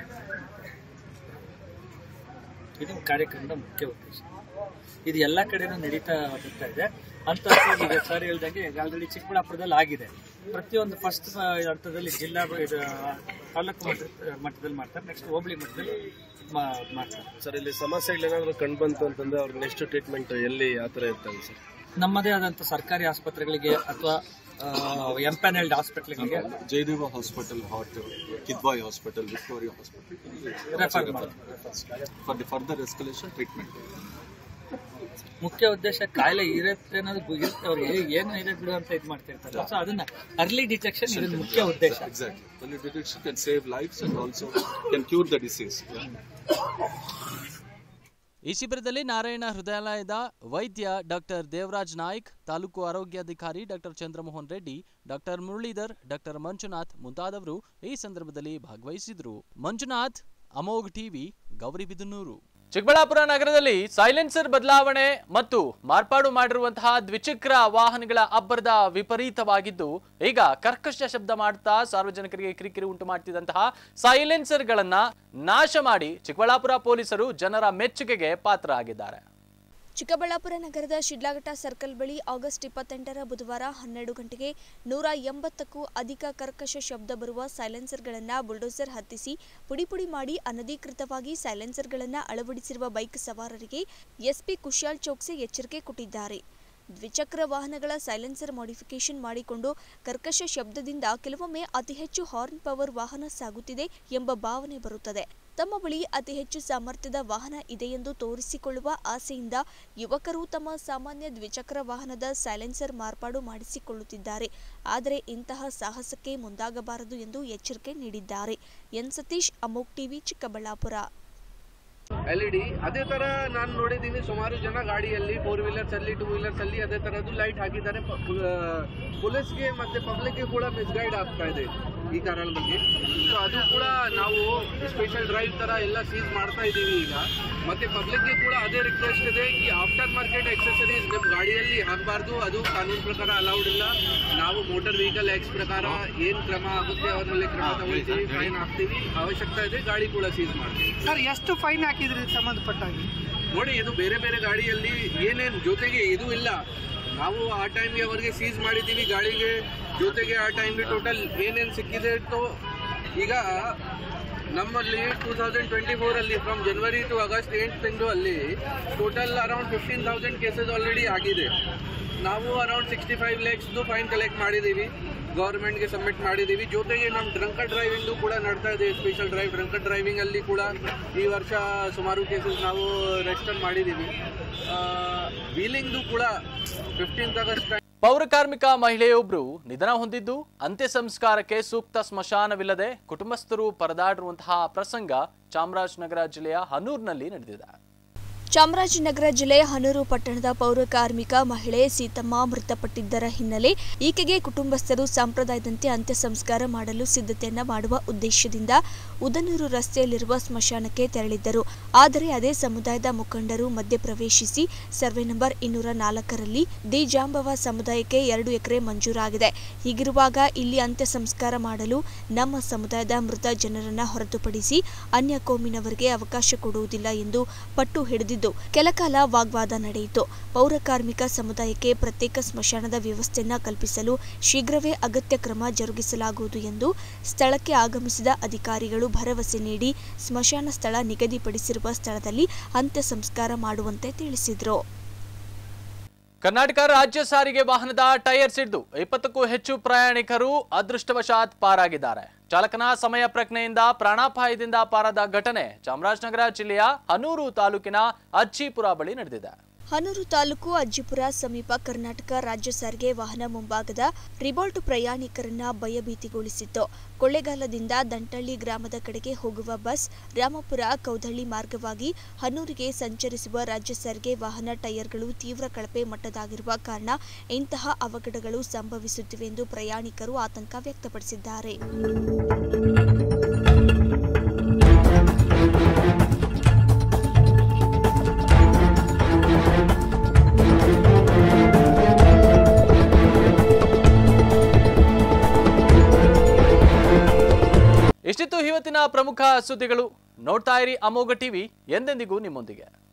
ಇದು ಕಾರ್ಯಕ್ರಮದ ಮುಖ್ಯ ಉದ್ದೇಶ ಇದು ಎಲ್ಲ ಕಡೆನೂ ನಡೀತಾ ಬರ್ತಾ ಇದೆ ಅಂತ ಈಗ ಸರ್ ಹೇಳ್ದಂಗೆ ಆಲ್ರೆಡಿ ಚಿಕ್ಕಬಳ್ಳಾಪುರದಲ್ಲಿ ಆಗಿದೆ ಪ್ರತಿಯೊಂದು ಫಸ್ಟ್ ಹಂತದಲ್ಲಿ ಜಿಲ್ಲಾ ಇದು ತಾಲೂಕು ಮಟ್ಟ- ಮಟ್ಟದಲ್ಲಿ ಮಾಡ್ತಾರೆ ನೆಕ್ಸ್ಟ್ ಹೋಬಳಿ ಮಟ್ಟದಲ್ಲಿ ಮಾ- ಮಾಡ್ತಾರೆ ಸರ್ ಇಲ್ಲಿ ಸಮಸ್ಯೆಗಳೇನಾದ್ರೂ ಕಂಡು ಬಂತು ಅಂತಂದ್ರೆ ಅವ್ರ ನೆಕ್ಸ್ಟ್ ಟ್ರೀಟ್ಮೆಂಟ್ ಎಲ್ಲಿ ಯಾವ ಥರ ಇರ್ತದೆ ಸರ್ ನಮ್ಮದೇ ಆದಂಥ ಸರ್ಕಾರಿ ಆಸ್ಪತ್ರೆಗಳಿಗೆ ಅಥವಾ ಎಂಪ್ಯಾನೆಲ್ಡ್ ಹಾಸ್ಪಿಟ್ಲ್ಗಳಿಗೆ ಜಯದೇವ ಹಾಸ್ಪಿಟಲ್ ಹಾಟ್ Kidwai hospital Victoria Refer hospital for the further escalation treatment ಮುಖ್ಯ ಉದ್ದೇಶ ಕಾಯಿಲೆ ಇರುತ್ತೆ ಅನ್ನೋದು ಗು- ಇರುತ್ತೆ ಅವ್ರಿಗೆ ಏನು ಇದೆ ಬಿಡು ಅಂತ ಇದು ಮಾಡ್ತಿರ್ತಾರೆ ಸೊ ಅದನ್ನ ಅರ್ಲಿ ಡಿಟೆಕ್ಷನ್ ಇದನ್ನ ಮುಖ್ಯ ಉದ್ದೇಶ Exactly. Early detection can save lives and also can cure the disease. Yeah. ಈ ಶಿಬಿರದಲ್ಲಿ ನಾರಾಯಣ ಹೃದಯಾಲಯದ ವೈದ್ಯ ಡಾಕ್ಟರ್ ದೇವರಾಜ್ ನಾಯ್ಕ್ ತಾಲೂಕು ಆರೋಗ್ಯಾಧಿಕಾರಿ doctor Chandramohan Reddy doctor Muralidhar doctor Manjunath ಮುಂತಾದವರು ಈ ಸಂದರ್ಭದಲ್ಲಿ ಭಾಗವಹಿಸಿದ್ರು ಮಂಜುನಾಥ್ ಅಮೋಘ್ ಟಿವಿ ಗೌರಿಬಿದನೂರು ಚಿಕ್ಕಬಳ್ಳಾಪುರ ನಗರದಲ್ಲಿ ಸೈಲೆನ್ಸರ್ ಬದಲಾವಣೆ ಮತ್ತು ಮಾರ್ಪಾಡು ಮಾಡಿರುವಂತಹ ದ್ವಿಚಕ್ರ ವಾಹನಗಳ ಅಬ್ಬರದ ವಿಪರೀತವಾಗಿದ್ದು ಈಗ ಕರ್ಕಶ ಶಬ್ದ ಮಾಡ್ತಾ ಸಾರ್ವಜನಿಕರಿಗೆ ಕಿರಿಕಿರಿ ಉಂಟು ಮಾಡ್ತಿದ್ದಂತಹ ಸೈಲೆನ್ಸರ್ಗಳನ್ನ ನಾಶ ಮಾಡಿ ಚಿಕ್ಕಬಳ್ಳಾಪುರ ಪೊಲೀಸರು ಜನರ ಮೆಚ್ಚುಗೆಗೆ ಪಾತ್ರರಾಗಿದ್ದಾರೆ ಚಿಕ್ಕಬಳ್ಳಾಪುರ ನಗರದ ಶಿಡ್ಲಘಟ್ಟ ಸರ್ಕಲ್ ಬಳಿ ಆಗಸ್ಟ್ ಇಪ್ಪತ್ತೆಂಟರ ಬುಧವಾರ ಹನ್ನೆರಡು ಗಂಟೆಗೆ ನೂರ ಎಂಬತ್ತಕ್ಕೂ ಅಧಿಕ ಕರ್ಕಶ ಶಬ್ದ ಬರುವ ಸೈಲೆನ್ಸರ್ಗಳನ್ನು ಬುಲ್ಡೋಸರ್ ಹತ್ತಿಸಿ ಪುಡಿ ಪುಡಿ ಮಾಡಿ ಅನಧಿಕೃತವಾಗಿ ಸೈಲೆನ್ಸರ್ಗಳನ್ನು ಅಳವಡಿಸಿರುವ ಬೈಕ್ ಸವಾರರಿಗೆ ಎಸ್ಪಿ ಕುಶಾಲ್ ಚೋಕ್ಸೆ ಎಚ್ಚರಿಕೆ ಕೊಟ್ಟಿದ್ದಾರೆ ದ್ವಿಚಕ್ರ ವಾಹನಗಳ ಸೈಲೆನ್ಸರ್ ಮಾಡಿಫಿಕೇಶನ್ ಮಾಡಿಕೊಂಡು ಕರ್ಕಶ ಶಬ್ದದಿಂದ ಕೆಲವೊಮ್ಮೆ ಅತಿ ಹೆಚ್ಚು ಹಾರ್ನ್ ಪವರ್ ವಾಹನ ಸಾಗುತ್ತಿದೆ ಎಂಬ ಭಾವನೆ ಬರುತ್ತದೆ ತಮ್ಮ ಬಳಿ ಅತಿ ಹೆಚ್ಚು ಸಾಮರ್ಥ್ಯದ ವಾಹನ ಇದೆ ಎಂದು ತೋರಿಸಿಕೊಳ್ಳುವ ಆಸೆಯಿಂದ ಯುವಕರು ತಮ್ಮ ಸಾಮಾನ್ಯ ದ್ವಿಚಕ್ರ ವಾಹನದ ಸೈಲೆನ್ಸರ್ ಮಾರ್ಪಾಡು ಮಾಡಿಸಿಕೊಳ್ಳುತ್ತಿದ್ದಾರೆ ಆದರೆ ಇಂತಹ ಸಾಹಸಕ್ಕೆ ಮುಂದಾಗಬಾರದು ಎಂದು ಎಚ್ಚರಿಕೆ ನೀಡಿದ್ದಾರೆ N Satish Amogh TV Chikkaballapur L E D ಅದೇ ತರ ನಾನು ನೋಡಿದ್ದೀನಿ ಸುಮಾರು ಜನ ಗಾಡಿಯಲ್ಲಿ ಫೋರ್ ವೀಲರ್ಸ್ ಅಲ್ಲಿ ಟೂ ವೀಲರ್ಸ್ ಅಲ್ಲಿ ಅದೇ ತರದ್ದು ಲೈಟ್ ಹಾಕಿದ್ದಾರೆ ಪೊಲೀಸ್ಗೆ ಮತ್ತೆ ಪಬ್ಲಿಕ್ಗೆ ಕೂಡ ಮಿಸ್ಗೈಡ್ ಆಗ್ತಾ ಇದೆ ಈ ಕಾರಣ ಬಗ್ಗೆ ಸೊ ಅದು ಕೂಡ ನಾವು ಸ್ಪೆಷಲ್ ಡ್ರೈವ್ ತರ ಎಲ್ಲ ಸೀಸ್ ಮಾಡ್ತಾ ಇದ್ದೀವಿ ಈಗ ಮತ್ತೆ ಪಬ್ಲಿಕ್ಗೆ ಕೂಡ ಅದೇ ರಿಕ್ವೆಸ್ಟ್ ಇದೆ ಈ ಆಫ್ಟರ್ ಮಾರ್ಕೆಟ್ ಎಕ್ಸೆಸರೀಸ್ ನಮ್ಮ ಗಾಡಿಯಲ್ಲಿ ಹಾಕಬಾರ್ದು ಅದು ಕಾನೂನು ಪ್ರಕಾರ ಅಲೌಡ್ ಇಲ್ಲ ನಾವು ಮೋಟಾರ್ ವೆಹಿಕಲ್ ಆಕ್ಟ್ ಪ್ರಕಾರ ಏನ್ ಕ್ರಮ ಆಗುತ್ತೆ ಅವ್ರ ಮೇಲೆ ಕ್ರಮ ತಗೊಳ್ತೀವಿ ಫೈನ್ ಹಾಕ್ತೀವಿ ಅವಶ್ಯಕತೆ ಇದೆ ಗಾಡಿ ಕೂಡ ಸೀಸ್ ಮಾಡ್ತೀವಿ ಸರ್ ಎಷ್ಟು ಫೈನ್ ಹಾಕಿದ್ರಿ ಇದಕ್ಕೆ ಸಂಬಂಧಪಟ್ಟಾಗಿ ನೋಡಿ ಇದು ಬೇರೆ ಬೇರೆ ಗಾಡಿಯಲ್ಲಿ ಏನೇನು ಜೊತೆಗೆ ಇದು ಇಲ್ಲ ನಾವು ಆ ಟೈಮ್ಗೆ ಅವರಿಗೆ ಸೀಸ್ ಮಾಡಿದ್ದೀವಿ ಗಾಡಿಗೆ ಜೊತೆಗೆ ಆ ಟೈಮ್ಗೆ ಟೋಟಲ್ ಏನೇನು ಸಿಕ್ಕಿದೆ ಇತ್ತು ಈಗ ನಮ್ಮಲ್ಲಿ ಟೂ ತೌಸಂಡ್ ಟ್ವೆಂಟಿ ಫೋರಲ್ಲಿ ಫ್ರಮ್ ಜನವರಿ ಟು ಆಗಸ್ಟ್ ಎಂಟು ತಿಂಗಳು ಅಲ್ಲಿ total around fifteen thousand cases already ಆಗಿದೆ ನಾವು ಅರೌಂಡ್ ಸಿಕ್ಸ್ಟಿ ಫೈವ್ ಲ್ಯಾಕ್ಸ್ದು ಫೈನ್ ಕಲೆಕ್ಟ್ ಮಾಡಿದ್ದೀವಿ ಗೌರ್ಮೆಂಟ್ಗೆ ಸಬ್ಮಿಟ್ ಮಾಡಿದ್ದೀವಿ ಜೊತೆಗೆ ನಮ್ಮ ಡ್ರಂಕ ಡ್ರೈವಿಂಗು ಕೂಡ ನಡ್ತಾ ಇದೆ ಸ್ಪೆಷಲ್ ಡ್ರೈವ್ ಡ್ರಂಕ ಡ್ರೈವಿಂಗ್ ಅಲ್ಲಿ ಕೂಡ ಈ ವರ್ಷ ಸುಮಾರು ಕೇಸಸ್ ನಾವು ರಿಜಿಸ್ಟರ್ ಮಾಡಿದ್ದೀವಿ ವೀಲಿಂಗ್ದು ಕೂಡ ಫಿಫ್ಟೀನ್ತ್ ಆಗಸ್ಟ್ ಪೌರ ಕಾರ್ಮಿಕ ಮಹಿಳೆಯೊಬ್ಬರು ನಿಧನ ಹೊಂದಿದ್ದು ಅಂತ್ಯ ಸಂಸ್ಕಾರಕ್ಕೆ ಸೂಕ್ತ ಸ್ಮಶಾನವಿಲ್ಲದೆ ಕುಟುಂಬಸ್ಥರು ಪರದಾಡಿರುವಂತಹ ಪ್ರಸಂಗ ಚಾಮರಾಜನಗರ ಜಿಲ್ಲೆಯ ಹನೂರ್ನಲ್ಲಿ ನಡೆದಿದೆ ಚಾಮರಾಜನಗರ ಜಿಲ್ಲೆ ಹನೂರು ಪಟ್ಟಣದ ಪೌರ ಕಾರ್ಮಿಕ ಮಹಿಳೆ ಸೀತಮ್ಮ ಮೃತಪಟ್ಟಿದ್ದರ ಹಿನ್ನೆಲೆ ಈಕೆಗೆ ಕುಟುಂಬಸ್ಥರು ಸಂಪ್ರದಾಯದಂತೆ ಅಂತ್ಯ ಸಂಸ್ಕಾರ ಮಾಡಲು ಸಿದ್ಧತೆಯನ್ನ ಮಾಡುವ ಉದ್ದೇಶದಿಂದ ಉದನೂರು ರಸ್ತೆಯಲ್ಲಿರುವ ಸ್ಮಶಾನಕ್ಕೆ ತೆರಳಿದ್ದರು ಆದರೆ ಅದೇ ಸಮುದಾಯದ ಮುಖಂಡರು ಮಧ್ಯಪ್ರವೇಶಿಸಿ ಸರ್ವೆ ನಂಬರ್ ಇನ್ನೂರ ನಾಲ್ಕರಲ್ಲಿ ದಿ ಜಾಂಬವ ಸಮುದಾಯಕ್ಕೆ ಎರಡು ಎಕರೆ ಮಂಜೂರಾಗಿದೆ ಹೀಗಿರುವಾಗ ಇಲ್ಲಿ ಅಂತ್ಯ ಸಂಸ್ಕಾರ ಮಾಡಲು ನಮ್ಮ ಸಮುದಾಯದ ಮೃತ ಜನರನ್ನ ಹೊರತುಪಡಿಸಿ ಅನ್ಯ ಕೋಮಿನವರಿಗೆ ಅವಕಾಶ ಕೊಡುವುದಿಲ್ಲ ಎಂದು ಪಟ್ಟು ಹಿಡಿದಿದ್ದು ಕೆಲಕಾಲ ವಾಗ್ವಾದ ನಡೆಯಿತು ಪೌರ ಕಾರ್ಮಿಕ ಸಮುದಾಯಕ್ಕೆ ಪ್ರತ್ಯೇಕ ಸ್ಮಶಾನದ ವ್ಯವಸ್ಥೆಯನ್ನ ಕಲ್ಪಿಸಲು ಶೀಘ್ರವೇ ಅಗತ್ಯ ಕ್ರಮ ಜರುಗಿಸಲಾಗುವುದು ಎಂದು ಸ್ಥಳಕ್ಕೆ ಆಗಮಿಸಿದ ಅಧಿಕಾರಿಗಳು ಭರವಸೆ ನೀಡಿ ಸ್ಮಶಾನ ಸ್ಥಳ ನಿಗದಿಪಡಿಸಿರುವ ಸ್ಥಳದಲ್ಲಿ ಅಂತ್ಯ ಸಂಸ್ಕಾರ ಮಾಡುವಂತೆ ತಿಳಿಸಿದರು ಕರ್ನಾಟಕ ರಾಜ್ಯ ಸಾರಿಗೆ ವಾಹನದ ಟೈರ್ ಸಿಡಿದು ಇಪ್ಪತ್ತಕ್ಕೂ ಹೆಚ್ಚು ಪ್ರಯಾಣಿಕರು ಅದೃಷ್ಟವಶಾತ್ ಪಾರಾಗಿದ್ದಾರೆ ಚಾಲಕನ ಸಮಯ ಪ್ರಜ್ಞೆಯಿಂದ ಪ್ರಾಣಾಪಾಯದಿಂದ ಪಾರಾದ ಘಟನೆ ಚಾಮರಾಜನಗರ ಜಿಲ್ಲೆಯ ಹನೂರು ತಾಲೂಕಿನ ಅಜ್ಜಿಪುರ ಬಳಿ ನಡೆದಿದೆ ಹನೂರು ತಾಲೂಕು ಅಜ್ಜಿಪುರ ಸಮೀಪ ಕರ್ನಾಟಕ ರಾಜ್ಯ ಸಾರಿಗೆ ವಾಹನ ಮುಂಭಾಗದ ರಿಬೋಲ್ಟ್ ಪ್ರಯಾಣಿಕರನ್ನ ಭಯಭೀತಿಗೊಳಿಸಿತ್ತು ಕೊಳ್ಳೇಗಾಲದಿಂದ ದಂಟಳ್ಳಿ ಗ್ರಾಮದ ಕಡೆಗೆ ಹೋಗುವ ಬಸ್ ರಾಮಪುರ ಕೌದಳ್ಳಿ ಮಾರ್ಗವಾಗಿ ಹನೂರಿಗೆ ಸಂಚರಿಸುವ ರಾಜ್ಯ ಸಾರಿಗೆ ವಾಹನ ಟೈರ್ಗಳು ತೀವ್ರ ಕಳಪೆ ಮಟ್ಟದಾಗಿರುವ ಕಾರಣ ಇಂತಹ ಅವಘಡಗಳು ಸಂಭವಿಸುತ್ತಿವೆ ಎಂದು ಪ್ರಯಾಣಿಕರು ಆತಂಕ ವ್ಯಕ್ತಪಡಿಸಿದ್ದಾರೆ ಇಷ್ಟಿತ್ತು ಇವತ್ತಿನ ಪ್ರಮುಖ ಸುದ್ದಿಗಳು ನೋಡ್ತಾ ಇರಿ ಅಮೋಘ ಟಿವಿ ಎಂದೆಂದಿಗೂ ನಿಮ್ಮೊಂದಿಗೆ